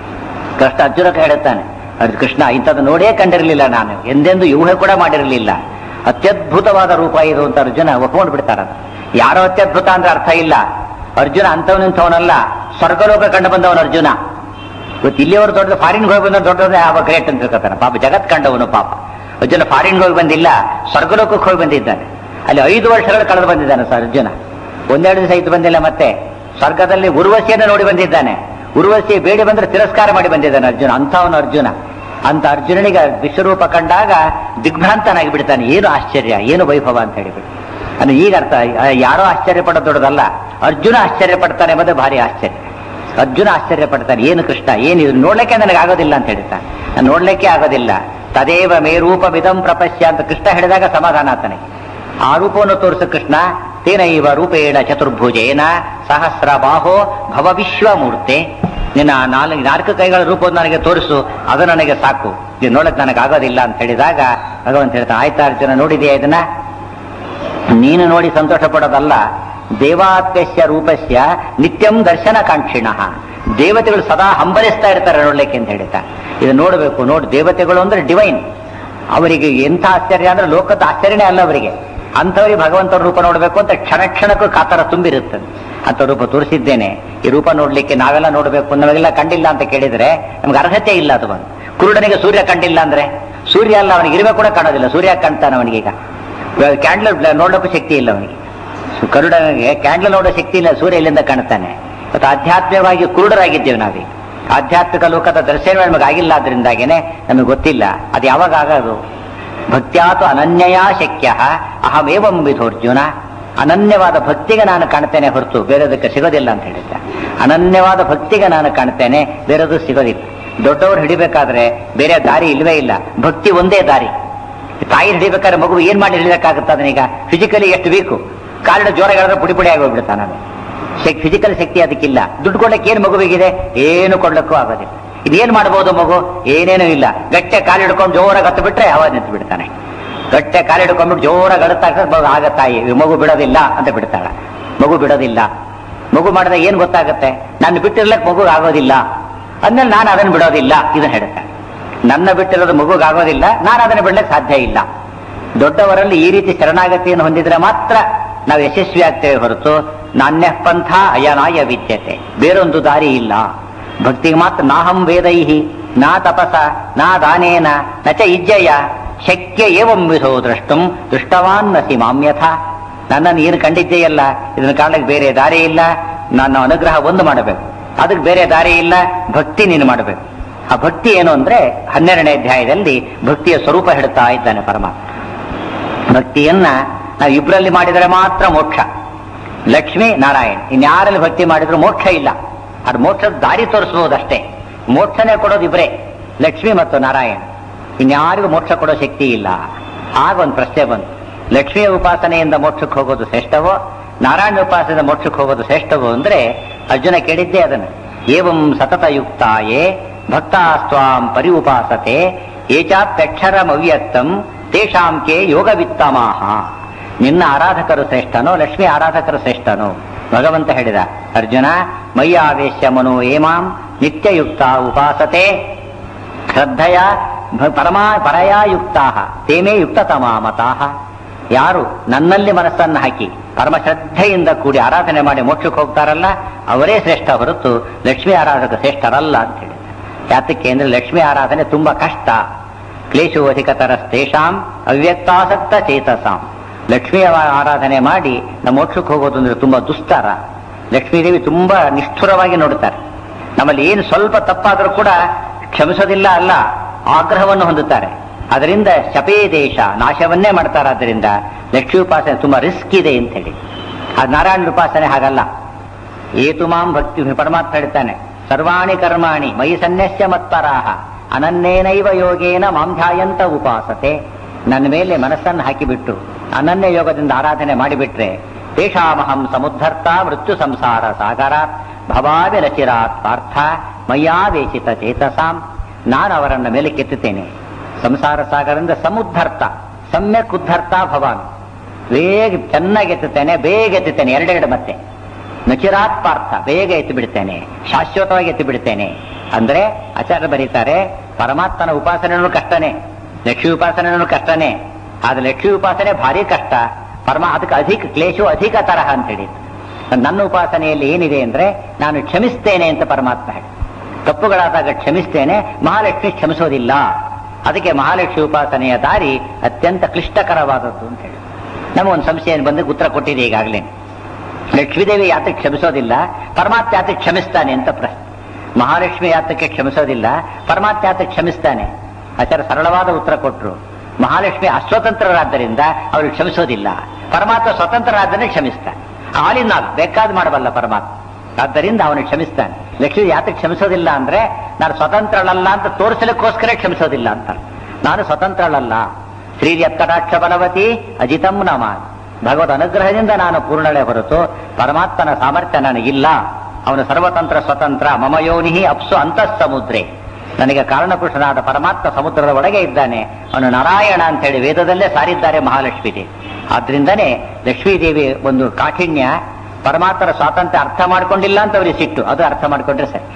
ಕೃಷ್ಣ ಅರ್ಜುನ ಹೇಳುತ್ತಾನೆ ಅದು ಕೃಷ್ಣ ಇಂಥದ್ದು ನೋಡೇ ಕಂಡಿರಲಿಲ್ಲ ನಾನು ಎಂದೆಂದು ಊಹೆ ಕೂಡ ಮಾಡಿರಲಿಲ್ಲ ಅತ್ಯದ್ಭುತವಾದ ರೂಪ ಇದು ಅಂತ ಅರ್ಜುನ ಒಪ್ಕೊಂಡು ಬಿಡ್ತಾರ ಯಾರೋ ಅತ್ಯದ್ಭುತ ಅಂದ್ರೆ ಅರ್ಥ ಇಲ್ಲ ಅರ್ಜುನ ಅಂಥವನಿಂಥವನಲ್ಲ ಸ್ವರ್ಗಲೋಕ ಕಂಡು ಬಂದವನು ಅರ್ಜುನ ಇವತ್ತು ಇಲ್ಲಿಯವರು ದೊಡ್ಡ ಫಾರಿನ್ಗೆ ಹೋಗಿ ಬಂದ ದೊಡ್ಡದೇ ಆವ ಗ್ರೇಟ್ ಅಂತ ತಿಳ್ಕೊತಾನೆ ಪಾಪ ಜಗತ್ ಕಂಡವನು ಪಾಪ ಅರ್ಜುನ ಫಾರಿನ್ಗೆ ಹೋಗಿ ಬಂದಿಲ್ಲ ಸ್ವರ್ಗಲೋಕಕ್ಕೆ ಹೋಗಿ ಬಂದಿದ್ದಾನೆ ಅಲ್ಲಿ ಐದು ವರ್ಷಗಳು ಕಳೆದು ಬಂದಿದ್ದಾನೆ ಸರ್ ಅರ್ಜುನ ಒಂದೆರಡು ದಿವಸ ಇದ್ದು ಬಂದಿಲ್ಲ ಮತ್ತೆ ಸ್ವರ್ಗದಲ್ಲಿ ಉರ್ವಶಿಯನ್ನು ನೋಡಿ ಬಂದಿದ್ದಾನೆ ಉರ್ವಶಿ ಬೇಡಿ ಬಂದ್ರೆ ತಿರಸ್ಕಾರ ಮಾಡಿ ಬಂದಿದ್ದಾನೆ ಅರ್ಜುನ ಅಂಥವನು ಅರ್ಜುನ ಅಂತ ಅರ್ಜುನನಿಗೆ ವಿಶ್ವರೂಪ ಕಂಡಾಗ ದಿಗ್ಭ್ರಾಂತನಾಗಿ ಬಿಡ್ತಾನೆ ಏನು ಆಶ್ಚರ್ಯ ಏನು ವೈಭವ ಅಂತ ಹೇಳಿಬಿಟ್ಟು ಅದು ಈಗ ಅರ್ಥ ಆ, ಯಾರೋ ಆಶ್ಚರ್ಯ ಪಡೋದು ದೊಡ್ಡದಲ್ಲ ಅರ್ಜುನ ಆಶ್ಚರ್ಯ ಪಡ್ತಾನೆ ಎಂಬುದೇ ಭಾರಿ ಆಶ್ಚರ್ಯ ಅರ್ಜುನ ಆಶ್ಚರ್ಯ ಪಡ್ತಾನೆ ಏನು ಕೃಷ್ಣ ಏನು ಇದು ನೋಡ್ಲಿಕ್ಕೆ ನನಗೆ ಆಗೋದಿಲ್ಲ ಅಂತ ಹೇಳ್ತಾನೆ ನಾನು ನೋಡ್ಲಿಕ್ಕೆ ಆಗೋದಿಲ್ಲ ತದೇವ ಮೇ ರೂಪವಿದಂ ಪ್ರಪಶ್ಯ ಅಂತ ಕೃಷ್ಣ ಹೇಳಿದಾಗ ಸಮಾಧಾನ ಆತನಿಗೆ ಆ ರೂಪವನ್ನು ತೋರಿಸು ಕೃಷ್ಣ ತೇನೈವ ರೂಪೇಣ ಚತುರ್ಭುಜೇನ ಸಹಸ್ರ ಬಾಹೋ ಭವ ವಿಶ್ವಮೂರ್ತೆ ನಿನ್ನ ನಾಲ್ಕು ನಾಲ್ಕು ಕೈಗಳ ರೂಪವನ್ನು ನನಗೆ ತೋರಿಸು ಅದು ನನಗೆ ಸಾಕು ಇದು ನೋಡಕ್ ನನಗೆ ಆಗೋದಿಲ್ಲ ಅಂತ ಹೇಳಿದಾಗ ಭಗವಂತ ಹೇಳ್ತಾನೆ ಆಯ್ತಾ ಅರ್ಜುನ ನೋಡಿದೆಯಾ ಇದನ್ನ ನೀನು ನೋಡಿ ಸಂತೋಷ ಪಡೋದಲ್ಲ ದೇವಾತ್ಯಸ್ಯ ರೂಪಸ್ಯ ನಿತ್ಯಂ ದರ್ಶನ ಕಾಂಕ್ಷಿಣ ದೇವತೆಗಳು ಸದಾ ಹಂಬಲಿಸ್ತಾ ಇರ್ತಾರೆ ನೋಡ್ಲಿಕ್ಕೆ ಅಂತ ಹೇಳ್ತಾ ಇದು ನೋಡಬೇಕು ನೋಡಿ ದೇವತೆಗಳು ಅಂದ್ರೆ ಡಿವೈನ್ ಅವರಿಗೆ ಎಂಥ ಆಶ್ಚರ್ಯ ಅಂದ್ರೆ ಲೋಕದ ಆಶ್ಚರ್ಯನೇ ಅಲ್ಲ ಅವರಿಗೆ ಅಂಥವರಿಗೆ ಭಗವಂತನ ರೂಪ ನೋಡಬೇಕು ಅಂತ ಕ್ಷಣ ಕ್ಷಣಕ್ಕೂ ಕಾತರ ತುಂಬಿರುತ್ತದೆ ಅಂತ ರೂಪ ತೋರಿಸಿದ್ದೇನೆ ಈ ರೂಪ ನೋಡ್ಲಿಕ್ಕೆ ನಾವೆಲ್ಲ ನೋಡಬೇಕು ನಮಗೆಲ್ಲ ಕಂಡಿಲ್ಲ ಅಂತ ಕೇಳಿದ್ರೆ ನಮ್ಗೆ ಅರ್ಹತೆ ಇಲ್ಲ ಅದು ಒಂದು ಕುರುಡನಿಗೆ ಸೂರ್ಯ ಕಂಡಿಲ್ಲ ಅಂದ್ರೆ ಸೂರ್ಯ ಅಲ್ಲ ಅವನಿಗೆ ಇರುವೆ ಕೂಡ ಕಾಣೋದಿಲ್ಲ ಸೂರ್ಯ ಕಾಣ್ತಾನೆ ಅವನಿಗೀಗ ಕ್ಯಾಂಡ್ಲ್ ನೋಡೋಕ್ಕೂ ಶಕ್ತಿ ಇಲ್ಲ ಅವನಿಗೆ ಸು- ಕರುಡನಿಗೆ ಕ್ಯಾಂಡ್ಲ್ ನೋಡೋ ಶಕ್ತಿ ಇಲ್ಲ ಸೂರ್ಯ ಇಲ್ಲಿಂದ ಕಾಣ್ತಾನೆ ಮತ್ತು ಆಧ್ಯಾತ್ಮಿಕವಾಗಿ ಕುರುಡರಾಗಿದ್ದೇವೆ ನಾವೀಗ ಆಧ್ಯಾತ್ಮಿಕ ಲೋಕದ ದರ್ಶನ ನಮಗೆ ಆಗಿಲ್ಲ ಅದರಿಂದಾಗೇನೆ ನಮಗೆ ಗೊತ್ತಿಲ್ಲ ಅದು ಯಾವಾಗ ಆಗೋದು ಭಕ್ತ್ಯಾತು ಅನನ್ಯಯಾ ಶಕ್ಯ ಅಹಮೇವಂ ವಿಧೋರ್ಜುನ ಅನನ್ಯವಾದ ಭಕ್ತಿಗೆ ನಾನು ಕಾಣ್ತೇನೆ ಹೊರತು ಬೇರೆದಕ್ಕೆ ಸಿಗೋದಿಲ್ಲ ಅಂತ ಹೇಳಿದ್ದ ಅನನ್ಯವಾದ ಭಕ್ತಿಗೆ ನಾನು ಕಾಣ್ತೇನೆ ಬೇರೆದು ಸಿಗೋದಿಲ್ಲ ದೊಡ್ಡವರು ಹಿಡಿಬೇಕಾದ್ರೆ ಬೇರೆ ದಾರಿ ಇಲ್ವೇ ಇಲ್ಲ ಭಕ್ತಿ ಒಂದೇ ದಾರಿ ತಾಯಿ ಹಿಡಿಬೇಕಾದ್ರೆ ಮಗು ಏನ್ ಮಾಡಿ ಹಿಡಿಯಕ್ಕಾಗುತ್ತೆ ಅದನ್ನೀಗ ಫಿಸಿಕಲಿ ಎಷ್ಟು ಬೇಕು ಕಾಲಿನ ಜೋರ ಹೇಳಿದ್ರೆ ಪುಡಿ ಪುಡಿ ಆಗೋಗ್ಬಿಡ್ತಾನೆ ನಾನು ಫಿಸಿಕಲ್ ಶಕ್ತಿ ಅದಕ್ಕಿಲ್ಲ ದುಡ್ಡು ಕೊಡ್ಲಿಕ್ಕೆ ಏನು ಮಗುವಿಗಿದೆ ಏನು ಕೊಡ್ಲಿಕ್ಕೂ ಆಗೋದಿಲ್ಲ ಇದೇನ್ ಮಾಡಬಹುದು ಮಗು ಏನೇನೂ ಇಲ್ಲ ಗಟ್ಟೆ ಕಾಲು ಹಿಡ್ಕೊಂಡು ಜೋರಾಗಿ ಹತ್ತು ಬಿಟ್ರೆ ಅವಾಗ ನಿಂತು ಬಿಡ್ತಾನೆ ಗಟ್ಟೆ ಕಾಲು ಹಿಡ್ಕೊಂಡ್ಬಿಟ್ಟು ಜೋರಾಗಿ ಅಳುತ್ತಾ ಮಗು ಆಗ ತಾಯಿ ಈ ಮಗು ಬಿಡೋದಿಲ್ಲ ಅಂತ ಬಿಡ್ತಾಳ ಮಗು ಬಿಡೋದಿಲ್ಲ ಮಗು ಮಾಡಿದಾಗ ಏನ್ ಗೊತ್ತಾಗುತ್ತೆ ನಾನು ಬಿಟ್ಟಿರ್ಲಕ್ ಮಗು ಆಗೋದಿಲ್ಲ ಅಂದ್ಮೇಲೆ ನಾನು ಅದನ್ನು ಬಿಡೋದಿಲ್ಲ ಇದನ್ನ ಹೇಳ್ತಾನೆ ನನ್ನ ಬಿಟ್ಟಿರೋದು ಮಗುಗಾಗೋದಿಲ್ಲ ನಾನು ಅದನ್ನು ಬಿಡ್ಲಿಕ್ಕೆ ಸಾಧ್ಯ ಇಲ್ಲ ದೊಡ್ಡವರಲ್ಲಿ ಈ ರೀತಿ ಶರಣಾಗತಿಯನ್ನು ಹೊಂದಿದ್ರೆ ಮಾತ್ರ ನಾವು ಯಶಸ್ವಿ ಆಗ್ತೇವೆ ಹೊರತು ನಾಣ್ಯ ಪಂಥ ಅಯನಾಯ ವಿದ್ಯತೆ ಬೇರೊಂದು ದಾರಿ ಇಲ್ಲ ಭಕ್ತಿಗೆ ಮಾತ್ರ ನಾಹಂ ವೇದೈಹಿ ನಾ ತಪಸ ನಾ ದಾನೇನ ನ ಚ ಇಜ್ಜಯ ಶಕ್ಯ ಏವಂ ವಿಧೋ ದ್ರಷ್ಟುಂ ದೃಷ್ಟವಾನ್ ನಸಿ ಮಾಮ್ಯಥ ನನ್ನನ್ನು ಏನು ಕಂಡಿದ್ದೆಯಲ್ಲ ಇದನ್ನ ಕಾಣಲಿಕ್ಕೆ ಬೇರೆ ದಾರಿ ಇಲ್ಲ ನನ್ನ ಅನುಗ್ರಹ ಒಂದು ಮಾಡಬೇಕು ಅದಕ್ಕೆ ಬೇರೆ ದಾರಿ ಇಲ್ಲ ಭಕ್ತಿ ನೀನು ಮಾಡಬೇಕು ಆ ಭಕ್ತಿ ಏನು ಅಂದ್ರೆ ಹನ್ನೆರಡನೇ ಅಧ್ಯಾಯದಲ್ಲಿ ಭಕ್ತಿಯ ಸ್ವರೂಪ ಹೇಳ್ತಾ ಇದ್ದಾನೆ ಪರಮಾತ್ಮ ಭಕ್ತಿಯನ್ನ ನಾವು ಇಬ್ಬರಲ್ಲಿ ಮಾಡಿದರೆ ಮಾತ್ರ ಮೋಕ್ಷ ಲಕ್ಷ್ಮೀ ನಾರಾಯಣ್ ಇನ್ಯಾರಲ್ಲಿ ಭಕ್ತಿ ಮಾಡಿದ್ರು ಮೋಕ್ಷ ಇಲ್ಲ ಅದು ಮೋಕ್ಷದ ದಾರಿ ತೋರಿಸಬಹುದಷ್ಟೇ ಮೋಕ್ಷನೇ ಕೊಡೋದು ಇಬ್ರೇ ಲಕ್ಷ್ಮಿ ಮತ್ತು ನಾರಾಯಣ ಇನ್ಯಾರಿಗೂ ಮೋಕ್ಷ ಕೊಡೋ ಶಕ್ತಿ ಇಲ್ಲ ಆಗ ಒಂದು ಪ್ರಶ್ನೆ ಬಂತು ಲಕ್ಷ್ಮಿಯ ಉಪಾಸನೆಯಿಂದ ಮೋಕ್ಷಕ್ಕೆ ಹೋಗೋದು ಶ್ರೇಷ್ಠವೋ ನಾರಾಯಣ ಉಪಾಸನೆಯಿಂದ ಮೋಕ್ಷಕ್ಕೆ ಹೋಗೋದು ಶ್ರೇಷ್ಠವೋ ಅಂದ್ರೆ ಅರ್ಜುನ ಕೇಳಿದ್ದೇ ಅದನ್ನು ಏವಂ ಸತತಯುಕ್ತಾಯೇ ಭಕ್ತಾಸ್ತ್ವಾಂ ಪರಿ ಉಪಾಸತೆ ಏಚಾಪ್ಯಕ್ಷರಮವ್ಯಕ್ತಂ ತೇಷಾಂ ಕೇ ಯೋಗವಿತ್ತಮಾಹ ನಿನ್ನ ಆರಾಧಕರು ಶ್ರೇಷ್ಠನೋ ಲಕ್ಷ್ಮಿ ಆರಾಧಕರು ಶ್ರೇಷ್ಠನೋ ಭಗವಂತ ಹೇಳಿದ ಅರ್ಜುನ ಮಯ್ಯಾವೇಶ ಮನೋ ಏಮಾಂ ನಿತ್ಯಯುಕ್ತ ಉಪಾಸತೆ ಶ್ರದ್ಧೆಯ ಭ- ಪರಮಾ ಪರಯಾ ಯುಕ್ತಾ ತೇಮೇ ಯುಕ್ತತಮಾ ಮತಾಹ ಯಾರು ನನ್ನಲ್ಲಿ ಮನಸ್ಸನ್ನು ಹಾಕಿ ಪರಮ ಶ್ರದ್ಧೆಯಿಂದ ಕೂಡಿ ಆರಾಧನೆ ಮಾಡಿ ಮೋಕ್ಷಕ್ಕೆ ಹೋಗ್ತಾರಲ್ಲ ಅವರೇ ಶ್ರೇಷ್ಠ ಹೊರತು ಲಕ್ಷ್ಮೀ ಆರಾಧಕ ಶ್ರೇಷ್ಠರಲ್ಲ ಅಂತ ಹೇಳಿದ ಯಾತಕ್ಕೆ ಅಂದ್ರೆ ಲಕ್ಷ್ಮೀ ಆರಾಧನೆ ತುಂಬಾ ಕಷ್ಟ ಕ್ಲೇಶೋಧಿಕತರಸ್ತೇಷಾಂ ಅವ್ಯಕ್ತಾಸಕ್ತ ಚೇತಸಾಂ ಲಕ್ಷ್ಮೀ ಆರಾಧನೆ ಮಾಡಿ ನಮ್ಮ ಮೋಕ್ಷಕ್ಕೆ ಹೋಗೋದು ಅಂದ್ರೆ ತುಂಬಾ ದುಸ್ತರ ಲಕ್ಷ್ಮೀದೇವಿ ತುಂಬಾ ನಿಷ್ಠುರವಾಗಿ ನೋಡುತ್ತಾರೆ ನಮ್ಮಲ್ಲಿ ಏನು ಸ್ವಲ್ಪ ತಪ್ಪಾದರೂ ಕೂಡ ಕ್ಷಮಿಸೋದಿಲ್ಲ ಅಲ್ಲ ಆಗ್ರಹವನ್ನು ಹೊಂದುತ್ತಾರೆ ಅದರಿಂದ ಶಪೇ ದೇಶ ನಾಶವನ್ನೇ ಮಾಡ್ತಾರೆ ಆದ್ದರಿಂದ ಲಕ್ಷ್ಮೀ ಉಪಾಸನೆ ತುಂಬಾ ರಿಸ್ಕ್ ಇದೆ ಅಂತ ಹೇಳಿ ಆ ನಾರಾಯಣ ಉಪಾಸನೆ ಹಾಗಲ್ಲ ಏತು ಮಾಂ ಭಕ್ತಿ ಪರಮಾತ್ಮ ಹೇಳ್ತಾನೆ ಸರ್ವಾಣಿ ಕರ್ಮಾಣಿ ಮೈ ಸನ್ಯಸ್ಯ ಮತ್ಪರಾಹ ಅನನ್ಯೇನೈವ ಯೋಗೇನ ಮಾಂ ಧ್ಯಾಯಂತ ಉಪಾಸತೆ ನನ್ನ ಮೇಲೆ ಮನಸ್ಸನ್ನು ಹಾಕಿಬಿಟ್ಟು ಅನನ್ಯ ಯೋಗದಿಂದ ಆರಾಧನೆ ಮಾಡಿಬಿಟ್ರೆ ತೇಷಾಮಹಂ ಸಮುದ್ಧರ್ತ ಮೃತ್ಯು ಸಂಸಾರ ಸಾಗರಾತ್ ಭವಾವಿ ರಚಿರಾತ್ ಪಾರ್ಥ ಮಯ್ಯಾವೇಶಿತ ಚೇತಸಾಂ ನಾನು ಅವರನ್ನ ಮೇಲೆ ಕೆತ್ತುತ್ತೇನೆ ಸಂಸಾರ ಸಾಗರದಿಂದ ಸಮುದ್ಧರ್ತ ಸಮ್ಯಕ್ ಉದ್ಧರ್ತ ಭವಾನ್ ಬೇಗ ಚೆನ್ನಾಗಿ ಎತ್ತುತ್ತೇನೆ ಬೇಗ ಎತ್ತುತ್ತೇನೆ ಎರಡೆರಡು ಮತ್ತೆ ನಚಿರಾತ್ ಪಾರ್ಥ ಬೇಗ ಎತ್ತು ಬಿಡ್ತೇನೆ ಶಾಶ್ವತವಾಗಿ ಎತ್ತು ಬಿಡ್ತೇನೆ ಅಂದ್ರೆ ಆಚಾರ್ಯ ಬರೀತಾರೆ ಪರಮಾತ್ಮನ ಉಪಾಸನೆನೂ ಕಷ್ಟನೇ ಲಕ್ಷ್ಮೀ ಉಪಾಸನೆನೂ ಕಷ್ಟನೇ ಆದ್ರೆ ಲಕ್ಷ್ಮೀ ಉಪಾಸನೆ ಭಾರಿ ಕಷ್ಟ ಪರಮ ಅದಕ್ಕೆ ಅಧಿಕ ಕ್ಲೇಶವು ಅಧಿಕ ತರಹ ಅಂತ ಹೇಳಿ ನನ್ನ ಉಪಾಸನೆಯಲ್ಲಿ ಏನಿದೆ ಅಂದ್ರೆ ನಾನು ಕ್ಷಮಿಸ್ತೇನೆ ಅಂತ ಪರಮಾತ್ಮ ಹೇಳಿ ತಪ್ಪುಗಳಾದಾಗ ಕ್ಷಮಿಸ್ತೇನೆ ಮಹಾಲಕ್ಷ್ಮಿ ಕ್ಷಮಿಸೋದಿಲ್ಲ ಅದಕ್ಕೆ ಮಹಾಲಕ್ಷ್ಮಿ ಉಪಾಸನೆಯ ದಾರಿ ಅತ್ಯಂತ ಕ್ಲಿಷ್ಟಕರವಾದದ್ದು ಅಂತ ಹೇಳಿ ನಮಗೊಂದು ಸಂಶಯ ಬಂದು ಉತ್ತರ ಕೊಟ್ಟಿದೆ ಈಗಾಗಲೇ ಲಕ್ಷ್ಮೀದೇವಿ ಯಾತಕ್ಕೆ ಕ್ಷಮಿಸೋದಿಲ್ಲ ಪರಮಾತ್ಮ ಯಾತಕ್ಕೆ ಕ್ಷಮಿಸ್ತಾನೆ ಅಂತ ಪ್ರಶ್ನೆ ಮಹಾಲಕ್ಷ್ಮಿ ಯಾತಕ್ಕೆ ಕ್ಷಮಿಸೋದಿಲ್ಲ ಪರಮಾತ್ಮ ಯಾತಕ್ಕೆ ಕ್ಷಮಿಸ್ತಾನೆ ಆಚಾರ ಸರಳವಾದ ಉತ್ತರ ಕೊಟ್ಟರು ಮಹಾಲಕ್ಷ್ಮಿ ಅಸ್ವತಂತ್ರರಾದ್ದರಿಂದ ಅವ್ರಿಗೆ ಕ್ಷಮಿಸೋದಿಲ್ಲ ಪರಮಾತ್ಮ ಸ್ವತಂತ್ರರಾದರೆ ಕ್ಷಮಿಸ್ತಾನೆ ಆಲಿನ ಬೇಕಾದ್ ಮಾಡಬಲ್ಲ ಪರಮಾತ್ಮ ಆದ್ದರಿಂದ ಅವನು ಕ್ಷಮಿಸ್ತಾನೆ ಲಕ್ಷ್ಮಿ ಯಾತಕ್ಕೆ ಕ್ಷಮಿಸೋದಿಲ್ಲ ಅಂದ್ರೆ ನಾನು ಸ್ವತಂತ್ರಳಲ್ಲ ಅಂತ ತೋರಿಸಲಿಕ್ಕೋಸ್ಕರ ಕ್ಷಮಿಸೋದಿಲ್ಲ ಅಂತ ನಾನು ಸ್ವತಂತ್ರಳಲ್ಲ ಶ್ರೀ ಯತ್ತರಾಕ್ಷ ಬಲವತಿ ಅಜಿತಂ ನಮ ಭಗವದ್ ಅನುಗ್ರಹದಿಂದ ನಾನು ಪೂರ್ಣಳೆ ಹೊರತು ಪರಮಾತ್ಮನ ಸಾಮರ್ಥ್ಯ ನನಗಿಲ್ಲ ಅವನು ಸರ್ವತಂತ್ರ ಸ್ವತಂತ್ರ ಮಮ ಯೋನಿಹಿ ಅಪ್ಸು ಅಂತಃ ಸಮುದ್ರೆ ನನಗೆ ಕಾರಣಪುರುಷನಾದ ಪರಮಾತ್ಮ ಸಮುದ್ರದ ಒಳಗೆ ಇದ್ದಾನೆ ಅವನು ನಾರಾಯಣ ಅಂತ ಹೇಳಿ ವೇದದಲ್ಲೇ ಸಾರಿದ್ದಾರೆ ಮಹಾಲಕ್ಷ್ಮೀ ದೇವಿ ಆದ್ರಿಂದನೇ ಲಕ್ಷ್ಮೀದೇವಿ ಒಂದು ಕಾಠಿಣ್ಯ ಪರಮಾತ್ಮರ ಸ್ವಾತಂತ್ರ್ಯ ಅರ್ಥ ಮಾಡ್ಕೊಂಡಿಲ್ಲ ಅಂತ ಅವರಿಗೆ ಸಿಟ್ಟು ಅದು ಅರ್ಥ ಮಾಡ್ಕೊಂಡ್ರೆ ಸರಿ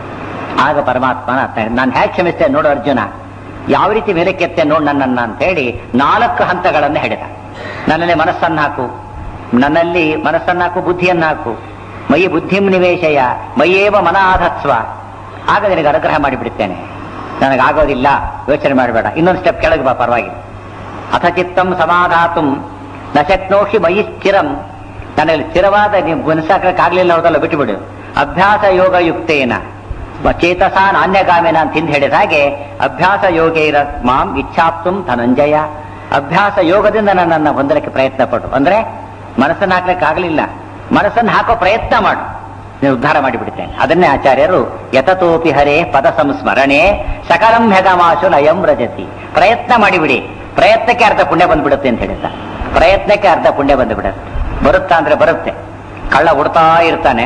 ಆಗ ಪರಮಾತ್ಮನ ನಾನು ಹೇಗೆ ಕ್ಷಮಿಸ್ತೇನೆ ನೋಡು ಅರ್ಜುನ ಯಾವ ರೀತಿ ಮೇಲೆ ಕೆತ್ತೆ ನೋಡು ನನ್ನನ್ನ ಅಂತ ಹೇಳಿ ನಾಲ್ಕು ಹಂತಗಳನ್ನು ಹೇಳಿದ ನನ್ನಲ್ಲಿ ಮನಸ್ಸನ್ನು ಹಾಕು ನನ್ನಲ್ಲಿ ಮನಸ್ಸನ್ನು ಹಾಕು ಬುದ್ಧಿಯನ್ನು ಹಾಕು ಮೈ ಬುದ್ಧಿಂ ನಿವೇಶಯ ಮೈಯೇವ ಮನ ಆಧತ್ಸ್ವ ಆಗ ನಿನಗೆ ಅನುಗ್ರಹ ಮಾಡಿಬಿಡ್ತೇನೆ ನನಗಾಗೋದಿಲ್ಲ ಯೋಚನೆ ಮಾಡಬೇಡ ಇನ್ನೊಂದು ಸ್ಟೆಪ್ ಕೆಳಗೆ ಬಾ ಪರವಾಗಿಲ್ಲ ಅಥ ಚಿತ್ತಂ ಸಮಾಧಾತು ನ ಶಕ್ನೋಷಿ ಮಯಿ ಸ್ಥಿರಂ ನನಗೆ ಸ್ಥಿರವಾದ ನೀವು ಮನಸ್ಸಾಕಕ್ಕಾಗ್ಲಿಲ್ಲ ಹೌದಲ್ಲ ಬಿಟ್ಟುಬಿಡು ಅಭ್ಯಾಸ ಯೋಗ ಯುಕ್ತೇನ ಚೇತಸ ನಾಣ್ಯಗಾಮಿನ ಅಂತ ಹಿಂದೆ ಹೇಳಿದ ಹಾಗೆ ಅಭ್ಯಾಸ ಯೋಗೈರ ಮಾಂ ಇಚ್ಛಾಪ್ತುಂ ಧನಂಜಯ ಅಭ್ಯಾಸ ಯೋಗದಿಂದ ನನ್ನನ್ನು ಹೊಂದಲಿಕ್ಕೆ ಪ್ರಯತ್ನ ಪಡು ಅಂದ್ರೆ ಮನಸ್ಸನ್ನು ಹಾಕ್ಲಿಕ್ಕೆ ಆಗಲಿಲ್ಲ ಮನಸ್ಸನ್ನು ಹಾಕೋ ಪ್ರಯತ್ನ ಮಾಡು ನೀವು ಉದ್ಧಾರ ಮಾಡಿಬಿಡ್ತೇನೆ ಅದನ್ನೇ ಆಚಾರ್ಯರು ಯತತೋಪಿ ಹರೇ ಪದ ಸಂಸ್ಮರಣೆ ಸಕಲಂ ಹೆಗಮಾಶು ಲಯಂ ರಜತಿ ಪ್ರಯತ್ನ ಮಾಡಿಬಿಡಿ ಪ್ರಯತ್ನಕ್ಕೆ ಅರ್ಧ ಪುಣ್ಯ ಬಂದ್ಬಿಡುತ್ತೆ ಅಂತ ಹೇಳಿದ್ದ ಪ್ರಯತ್ನಕ್ಕೆ ಅರ್ಧ ಪುಣ್ಯ ಬಂದ್ಬಿಡುತ್ತೆ ಬರುತ್ತಾ ಅಂದ್ರೆ ಬರುತ್ತೆ ಕಳ್ಳ ಉಡ್ತಾ ಇರ್ತಾನೆ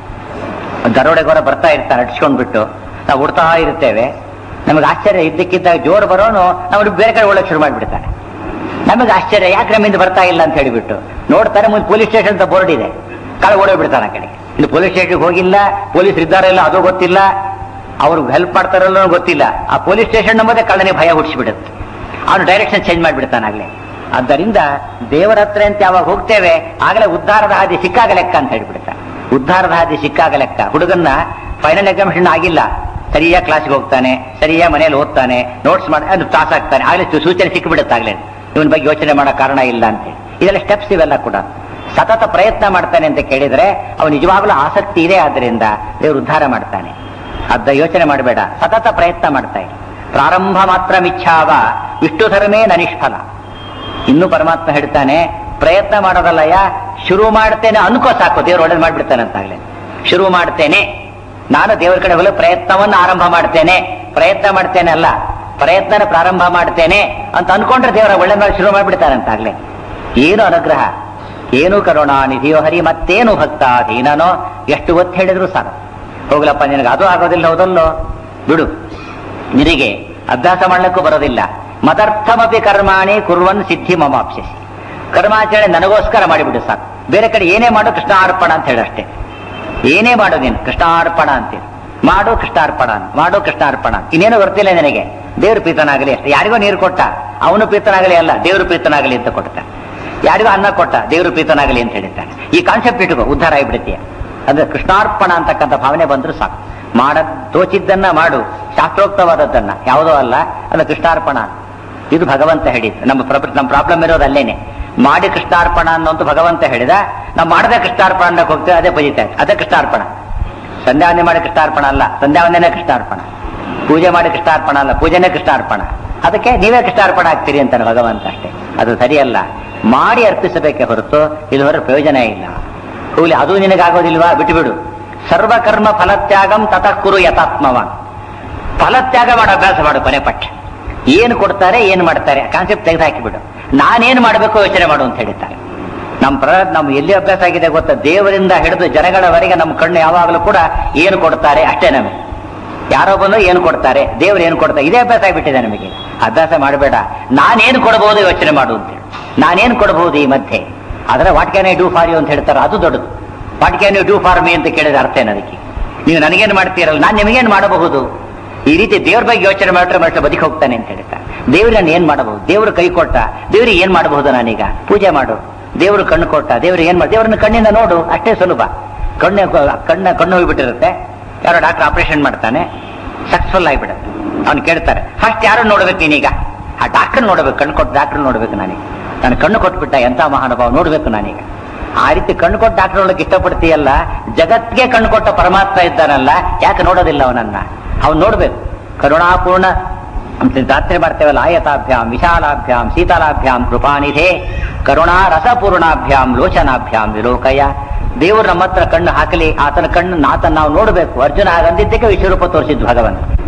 ದರೋಡೆಗೋರ ಬರ್ತಾ ಇರ್ತಾನೆ ಅಡ್ಸ್ಕೊಂಡ್ಬಿಟ್ಟು ನಾವು ಉಡ್ತಾ ಇರ್ತೇವೆ ನಮಗೆ ಆಶ್ಚರ್ಯ ಇದ್ದಕ್ಕಿದ್ದಾಗ ಜೋರು ಬರೋನು ನಾವು ಬೇರೆ ಕಡೆ ಒಳಗೆ ಶುರು ಮಾಡಿಬಿಡ್ತಾನೆ ನಮಗೆ ಆಶ್ಚರ್ಯ ಯಾಕೆ ನಮ್ಮಿಂದ ಬರ್ತಾ ಇಲ್ಲ ಅಂತ ಹೇಳಿಬಿಟ್ಟು ನೋಡ್ತಾರೆ ಮುಂದೆ ಪೊಲೀಸ್ ಸ್ಟೇಷನ್ ಅಂತ ಬೋರ್ಡ್ ಇದೆ ಕಳ ಓಡೋಗ್ಬಿಡ್ತಾನೆ ಆ ಕಡೆ ಇಲ್ಲಿ ಪೊಲೀಸ್ ಸ್ಟೇಷನ್ಗೆ ಹೋಗಿಲ್ಲ ಪೊಲೀಸ್ ಇದ್ದಾರೋ ಇಲ್ಲ ಅದು ಗೊತ್ತಿಲ್ಲ ಅವ್ರಿಗೆ ಹೆಲ್ಪ್ ಮಾಡ್ತಾರಲ್ಲ ಗೊತ್ತಿಲ್ಲ ಆ ಪೊಲೀಸ್ ಸ್ಟೇಷನ್ ನಂಬದೇ ಕಳ್ಳನಿಗೆ ಭಯ ಹುಟ್ಟಿಸ್ಬಿಡುತ್ತೆ ಅವನು ಡೈರೆಕ್ಷನ್ ಚೇಂಜ್ ಮಾಡಿಬಿಡ್ತಾನಾಗ್ಲೇ ಆದ್ದರಿಂದ ದೇವರ ಹತ್ರ ಅಂತ ಯಾವಾಗ ಹೋಗ್ತೇವೆ ಆಗಲೇ ಉದ್ಧಾರದ ಹಾದಿ ಸಿಕ್ಕಾಗ ಲೆಕ್ಕ ಅಂತ ಹೇಳ್ಬಿಡ್ತಾನೆ ಉದ್ಧಾರದ ಹಾದಿ ಸಿಕ್ಕಾಗ ಲೆಕ್ಕ ಹುಡುಗನ್ನ ಫೈನಲ್ ಎಕ್ಸಾಮಿನೇಷನ್ ಆಗಿಲ್ಲ ಸರಿಯಾಗಿ ಕ್ಲಾಸ್ಗೆ ಹೋಗ್ತಾನೆ ಸರಿಯಾಗಿ ಮನೆಯಲ್ಲಿ ಓದ್ತಾನೆ ನೋಟ್ಸ್ ಮಾಡಿ ಅದು ಪಾಸ್ ಆಗ್ತಾನೆ ಆಗಲೇ ಸೂಚನೆ ಸಿಕ್ಕಿಬಿಡುತ್ತಾಗ್ಲೇ ಇವನ್ ಬಗ್ಗೆ ಯೋಚನೆ ಮಾಡೋ ಕಾರಣ ಇಲ್ಲ ಅಂತ ಹೇಳಿ ಇದೆಲ್ಲ ಸ್ಟೆಪ್ಸ್ ಇವೆಲ್ಲ ಕೂಡ ಸತತ ಪ್ರಯತ್ನ ಮಾಡ್ತಾನೆ ಅಂತ ಕೇಳಿದ್ರೆ ಅವನು ನಿಜವಾಗ್ಲೂ ಆಸಕ್ತಿ ಇದೆ ಆದ್ರಿಂದ ದೇವರು ಉದ್ಧಾರ ಮಾಡ್ತಾನೆ ಅದ ಯೋಚನೆ ಮಾಡಬೇಡ ಸತತ ಪ್ರಯತ್ನ ಮಾಡ್ತಾ ಇರಿ ಪ್ರಾರಂಭ ಮಾತ್ರ ಮಿಚ್ಛಾವ ವಿಷ್ಣು ಧರ್ಮೇ ನನಿಷ್ಫಲ ಇನ್ನು ಪರಮಾತ್ಮ ಹೇಳ್ತಾನೆ ಪ್ರಯತ್ನ ಮಾಡೋದಲ್ಲಯ್ಯ ಶುರು ಮಾಡ್ತೇನೆ ಅನ್ಕೋ ಸಾಕು ದೇವ್ರು ಒಳ್ಳೇದು ಮಾಡ್ಬಿಡ್ತಾನೆ ಅಂತಾಗ್ಲೇ ಶುರು ಮಾಡ್ತೇನೆ ನಾನು ದೇವರ ಕಡೆ ಹೋಗಲು ಪ್ರಯತ್ನವನ್ನು ಆರಂಭ ಮಾಡ್ತೇನೆ ಪ್ರಯತ್ನ ಮಾಡ್ತೇನೆ ಅಲ್ಲ ಪ್ರಯತ್ನ ಪ್ರಾರಂಭ ಮಾಡ್ತೇನೆ ಅಂತ ಅನ್ಕೊಂಡ್ರೆ ದೇವರ ಒಳ್ಳೆ ಮಾಡಿ ಶುರು ಮಾಡ್ಬಿಡ್ತಾನೆ ಅಂತಾಗ್ಲೇ ಏನು ಅನುಗ್ರಹ ಏನು ಕರುಣಾ ನಿಧಿಯೋ ಹರಿ ಮತ್ತೇನು ಭಕ್ತ ಅಧೀನನೋ ಎಷ್ಟು ಒತ್ತು ಹೇಳಿದ್ರು ಸಾಕು ಹೋಗ್ಲಪ್ಪ ನಿನಗೆ ಅದು ಆಗೋದಿಲ್ಲ ಹೌದಲ್ಲೋ ಬಿಡು ನಿನಗೆ ಅಭ್ಯಾಸ ಮಾಡ್ಲಿಕ್ಕೂ ಬರೋದಿಲ್ಲ ಮದರ್ಥಮಪಿ ಕರ್ಮಾಣಿ ಕುರ್ವನ್ ಸಿದ್ಧಿ ಮಮಾಪ್ಸಿಸಿ ಕರ್ಮಾಚರಣೆ ನನಗೋಸ್ಕರ ಮಾಡಿಬಿಡು ಸಾಕು ಬೇರೆ ಕಡೆ ಏನೇ ಮಾಡು ಕೃಷ್ಣಾರ್ಪಣ ಅಂತ ಹೇಳಷ್ಟೇ ಏನೇ ಮಾಡು ನೀನು ಕೃಷ್ಣಾರ್ಪಣ ಅಂತೀನಿ ಮಾಡು ಕೃಷ್ಣಾರ್ಪಣ ಅಂತ ಮಾಡು ಕೃಷ್ಣಾರ್ಪಣ ಅಂತ. ಇನ್ನೇನು ಗೊತ್ತಿಲ್ಲ ನಿನಗೆ ದೇವ್ರ ಪ್ರೀತನಾಗಲಿ ಅಷ್ಟೇ ಯಾರಿಗೋ ನೀರು ಕೊಟ್ಟ ಅವನು ಪ್ರೀತನಾಗಲಿ ಅಲ್ಲ ದೇವ್ರ ಪ್ರೀತನಾಗಲಿ ಅಂತ ಕೊಡ್ತ ಯಾರಿಗೋ ಅನ್ನ ಕೊಟ್ಟ ದೇವ್ರ ಪ್ರೀತನಾಗಲಿ ಅಂತ ಹೇಳಿದ್ದಾನೆ ಈ ಕಾನ್ಸೆಪ್ಟ್ ಇಟ್ಕೋ ಉದ್ಧಾರ ಆಗಿಬಿಡುತ್ತೆ ಅಂದ್ರೆ ಕೃಷ್ಣಾರ್ಪಣ ಅಂತಕ್ಕಂಥ ಭಾವನೆ ಬಂದ್ರು ಸಾಕು ಮಾಡ ತೋಚಿದ್ದನ್ನ ಮಾಡು ಶಾಸ್ತ್ರೋಕ್ತವಾದದ್ದನ್ನ ಯಾವುದೋ ಅಲ್ಲ ಅದು ಕೃಷ್ಣಾರ್ಪಣ ಇದು ಭಗವಂತ ಹೇಳಿದ್ದು ನಮ್ಮ ಪ್ರ- ನಮ್ಮ ಪ್ರಾಬ್ಲಮ್ ಇರೋದು ಅಲ್ಲೇನೆ ಮಾಡಿ ಕೃಷ್ಣಾರ್ಪಣ ಅನ್ನೋಂತ ಭಗವಂತ ಹೇಳಿದ ನಾವು ಮಾಡದೆ ಕೃಷ್ಣಾರ್ಪಣ ಅನ್ನಕ್ಕೆ ಹೋಗ್ತೇವೆ ಅದೇ ಬಜಿತಾ ಇದೆ ಅದೇ ಕೃಷ್ಣಾರ್ಪಣ ಸಂಧ್ಯಾವಂದನೆ ಮಾಡಿ ಕೃಷ್ಣಾರ್ಪಣ ಅಲ್ಲ ಸಂಧ್ಯಾವಂದನೆ ಕೃಷ್ಣಾರ್ಪಣ ಪೂಜೆ ಮಾಡಿ ಕೃಷ್ಣಾರ್ಪಣ ಅಲ್ಲ ಪೂಜೆನೇ ಕೃಷ್ಣಾರ್ಪಣ ಅದಕ್ಕೆ ನೀವೇ ಕೃಷ್ಣಾರ್ಪಣ ಆಗ್ತೀರಿ ಅಂತಾನೆ ಭಗವಂತ ಅಷ್ಟೇ ಅದು ಸರಿಯಲ್ಲ ಮಾಡಿ ಅರ್ಪಿಸಬೇಕೆ ಹೊರತು ಇಲ್ಲಿ ಹೊರ ಪ್ರಯೋಜನ ಇಲ್ಲ ಹೋಗ್ಲಿ ಅದು ನಿನಗಾಗೋದಿಲ್ವಾ ಬಿಟ್ಟುಬಿಡು ಸರ್ವಕರ್ಮ ಫಲತ್ಯಾಗಂ ತತಃ ಕುರು ಯಥಾತ್ಮವಾನ್ ಫಲತ್ಯಾಗ ಮಾಡೋ ಅಭ್ಯಾಸ ಮಾಡು ಕೊನೆ ಪಟ್ಟ ಏನು ಕೊಡ್ತಾರೆ ಏನು ಮಾಡ್ತಾರೆ ಕಾನ್ಸೆಪ್ಟ್ ತೆಗೆದು ಹಾಕಿಬಿಡು ನಾನೇನು ಮಾಡಬೇಕು ಯೋಚನೆ ಮಾಡು ಅಂತ ಹೇಳಿದ್ದಾರೆ ನಮ್ಮ ಪ್ರ ನಮ್ಮ ಎಲ್ಲಿ ಅಭ್ಯಾಸ ಆಗಿದೆ ಗೊತ್ತಾ ದೇವರಿಂದ ಹಿಡಿದು ಜನಗಳವರೆಗೆ ನಮ್ಮ ಕಣ್ಣು ಯಾವಾಗಲೂ ಕೂಡ ಏನು ಕೊಡ್ತಾರೆ ಅಷ್ಟೇ ನಮಗೆ ಯಾರೋ ಬಂದು ಏನು ಕೊಡ್ತಾರೆ ದೇವರು ಏನು ಕೊಡ್ತಾರೆ ಇದೇ ಅಭ್ಯಾಸ ಆಗಿಬಿಟ್ಟಿದೆ ನಮಗೆ ಅಭ್ಯಾಸ ಮಾಡಬೇಡ ನಾನೇನು ಕೊಡಬಹುದು ಯೋಚನೆ ಮಾಡು ಅಂತೇಳಿ ನಾನೇನು ಕೊಡಬಹುದು ಈ ಮಧ್ಯೆ ಆದ್ರೆ what can I do for you ಅಂತ ಹೇಳ್ತಾರೆ ಅದು ದೊಡ್ಡದು what can you do for me ಅಂತ ಕೇಳಿದ ಅರ್ಥ ಏನು ಅದಕ್ಕೆ ನೀವು ನನಗೇನು ಮಾಡ್ತೀರಲ್ಲ ನಾನು ನಿಮಗೇನು ಮಾಡಬಹುದು ಈ ರೀತಿ ದೇವ್ರ ಬಗ್ಗೆ ಯೋಚನೆ ಮಾಡಿದ್ರೆ ಮನುಷ್ಯ ಬದುಕಿ ಹೋಗ್ತಾನೆ ಅಂತ ಹೇಳ್ತಾ ದೇವ್ರು ನಾನು ಏನ್ ಮಾಡಬಹುದು ದೇವ್ರು ಕೈ ಕೊಟ್ಟ ದೇವ್ರಿಗೆ ಏನ್ ಮಾಡಬಹುದು ನಾನೀಗ ಪೂಜೆ ಮಾಡು ದೇವ್ರು ಕಣ್ಣು ಕೊಟ್ಟ ದೇವ್ರಿಗೆ ಏನ್ ಮಾಡ ದೇವ್ರನ್ನ ಕಣ್ಣಿಂದ ನೋಡು ಅಷ್ಟೇ ಸುಲಭ ಕಣ್ಣು ಕಣ್ಣ ಕಣ್ಣು ಹೋಗ್ಬಿಟ್ಟಿರುತ್ತೆ ಯಾರೋ ಡಾಕ್ಟರ್ ಆಪರೇಷನ್ ಮಾಡ್ತಾನೆ ಸಕ್ಸಸ್ಫುಲ್ ಆಗಿಬಿಡುತ್ತೆ ಅವ್ನು ಕೇಳ್ತಾರೆ ಫಸ್ಟ್ ಯಾರು ನೋಡ್ಬೇಕು ನೀನೀಗ ಆ ಡಾಕ್ಟರ್ ನೋಡ್ಬೇಕು ಕಣ್ಣು ಕೊಟ್ಟು ಡಾಕ್ಟರ್ ನೋಡ್ಬೇಕು ನಾನೀಗ ನಾನು ಕಣ್ಣು ಕೊಟ್ಬಿಟ್ಟ ಎಂತ ಮಹಾನುಭಾವ ನೋಡ್ಬೇಕು ನಾನೀಗ ಆ ರೀತಿ ಕಣ್ಣು ಕೊಟ್ಟ ಡಾಕ್ಟರ್ ನೋಡಕ್ಕೆ ಇಷ್ಟಪಡ್ತೀಯಲ್ಲ ಜಗತ್ಗೆ ಕಣ್ಣು ಕೊಟ್ಟ ಪರಮಾತ್ಮ ಇದ್ದಾನಲ್ಲ ಯಾಕೆ ನೋಡೋದಿಲ್ಲ ಅವನನ್ನ ಅವನು ನೋಡ್ಬೇಕು ಕರುಣಾಪೂರ್ಣ ಅಂತ ರಾತ್ರಿ ಮಾಡ್ತೇವಲ್ಲ ಆಯತಾಭ್ಯಾಂ ವಿಶಾಲಾಭ್ಯಾಂ ಶೀತಲಾಭ್ಯಾಂ ಕೃಪಾನಿಧೆ ಕರುಣಾ ರಸಪೂರ್ಣಾಭ್ಯಾಂ ಲೋಚನಾಭ್ಯಾಂ ವಿಲೋಕಯ ದೇವರು ನಮ್ಮ ಹತ್ರ ಕಣ್ಣು ಹಾಕಲಿ ಆತನ ಕಣ್ಣು ಆತನ ನಾವು ನೋಡಬೇಕು ಅರ್ಜುನ ಹಾಗಂದಿದ್ದಕ್ಕೆ ವಿಶ್ವರೂಪ ತೋರಿಸಿದ್ದು ಭಗವಂತ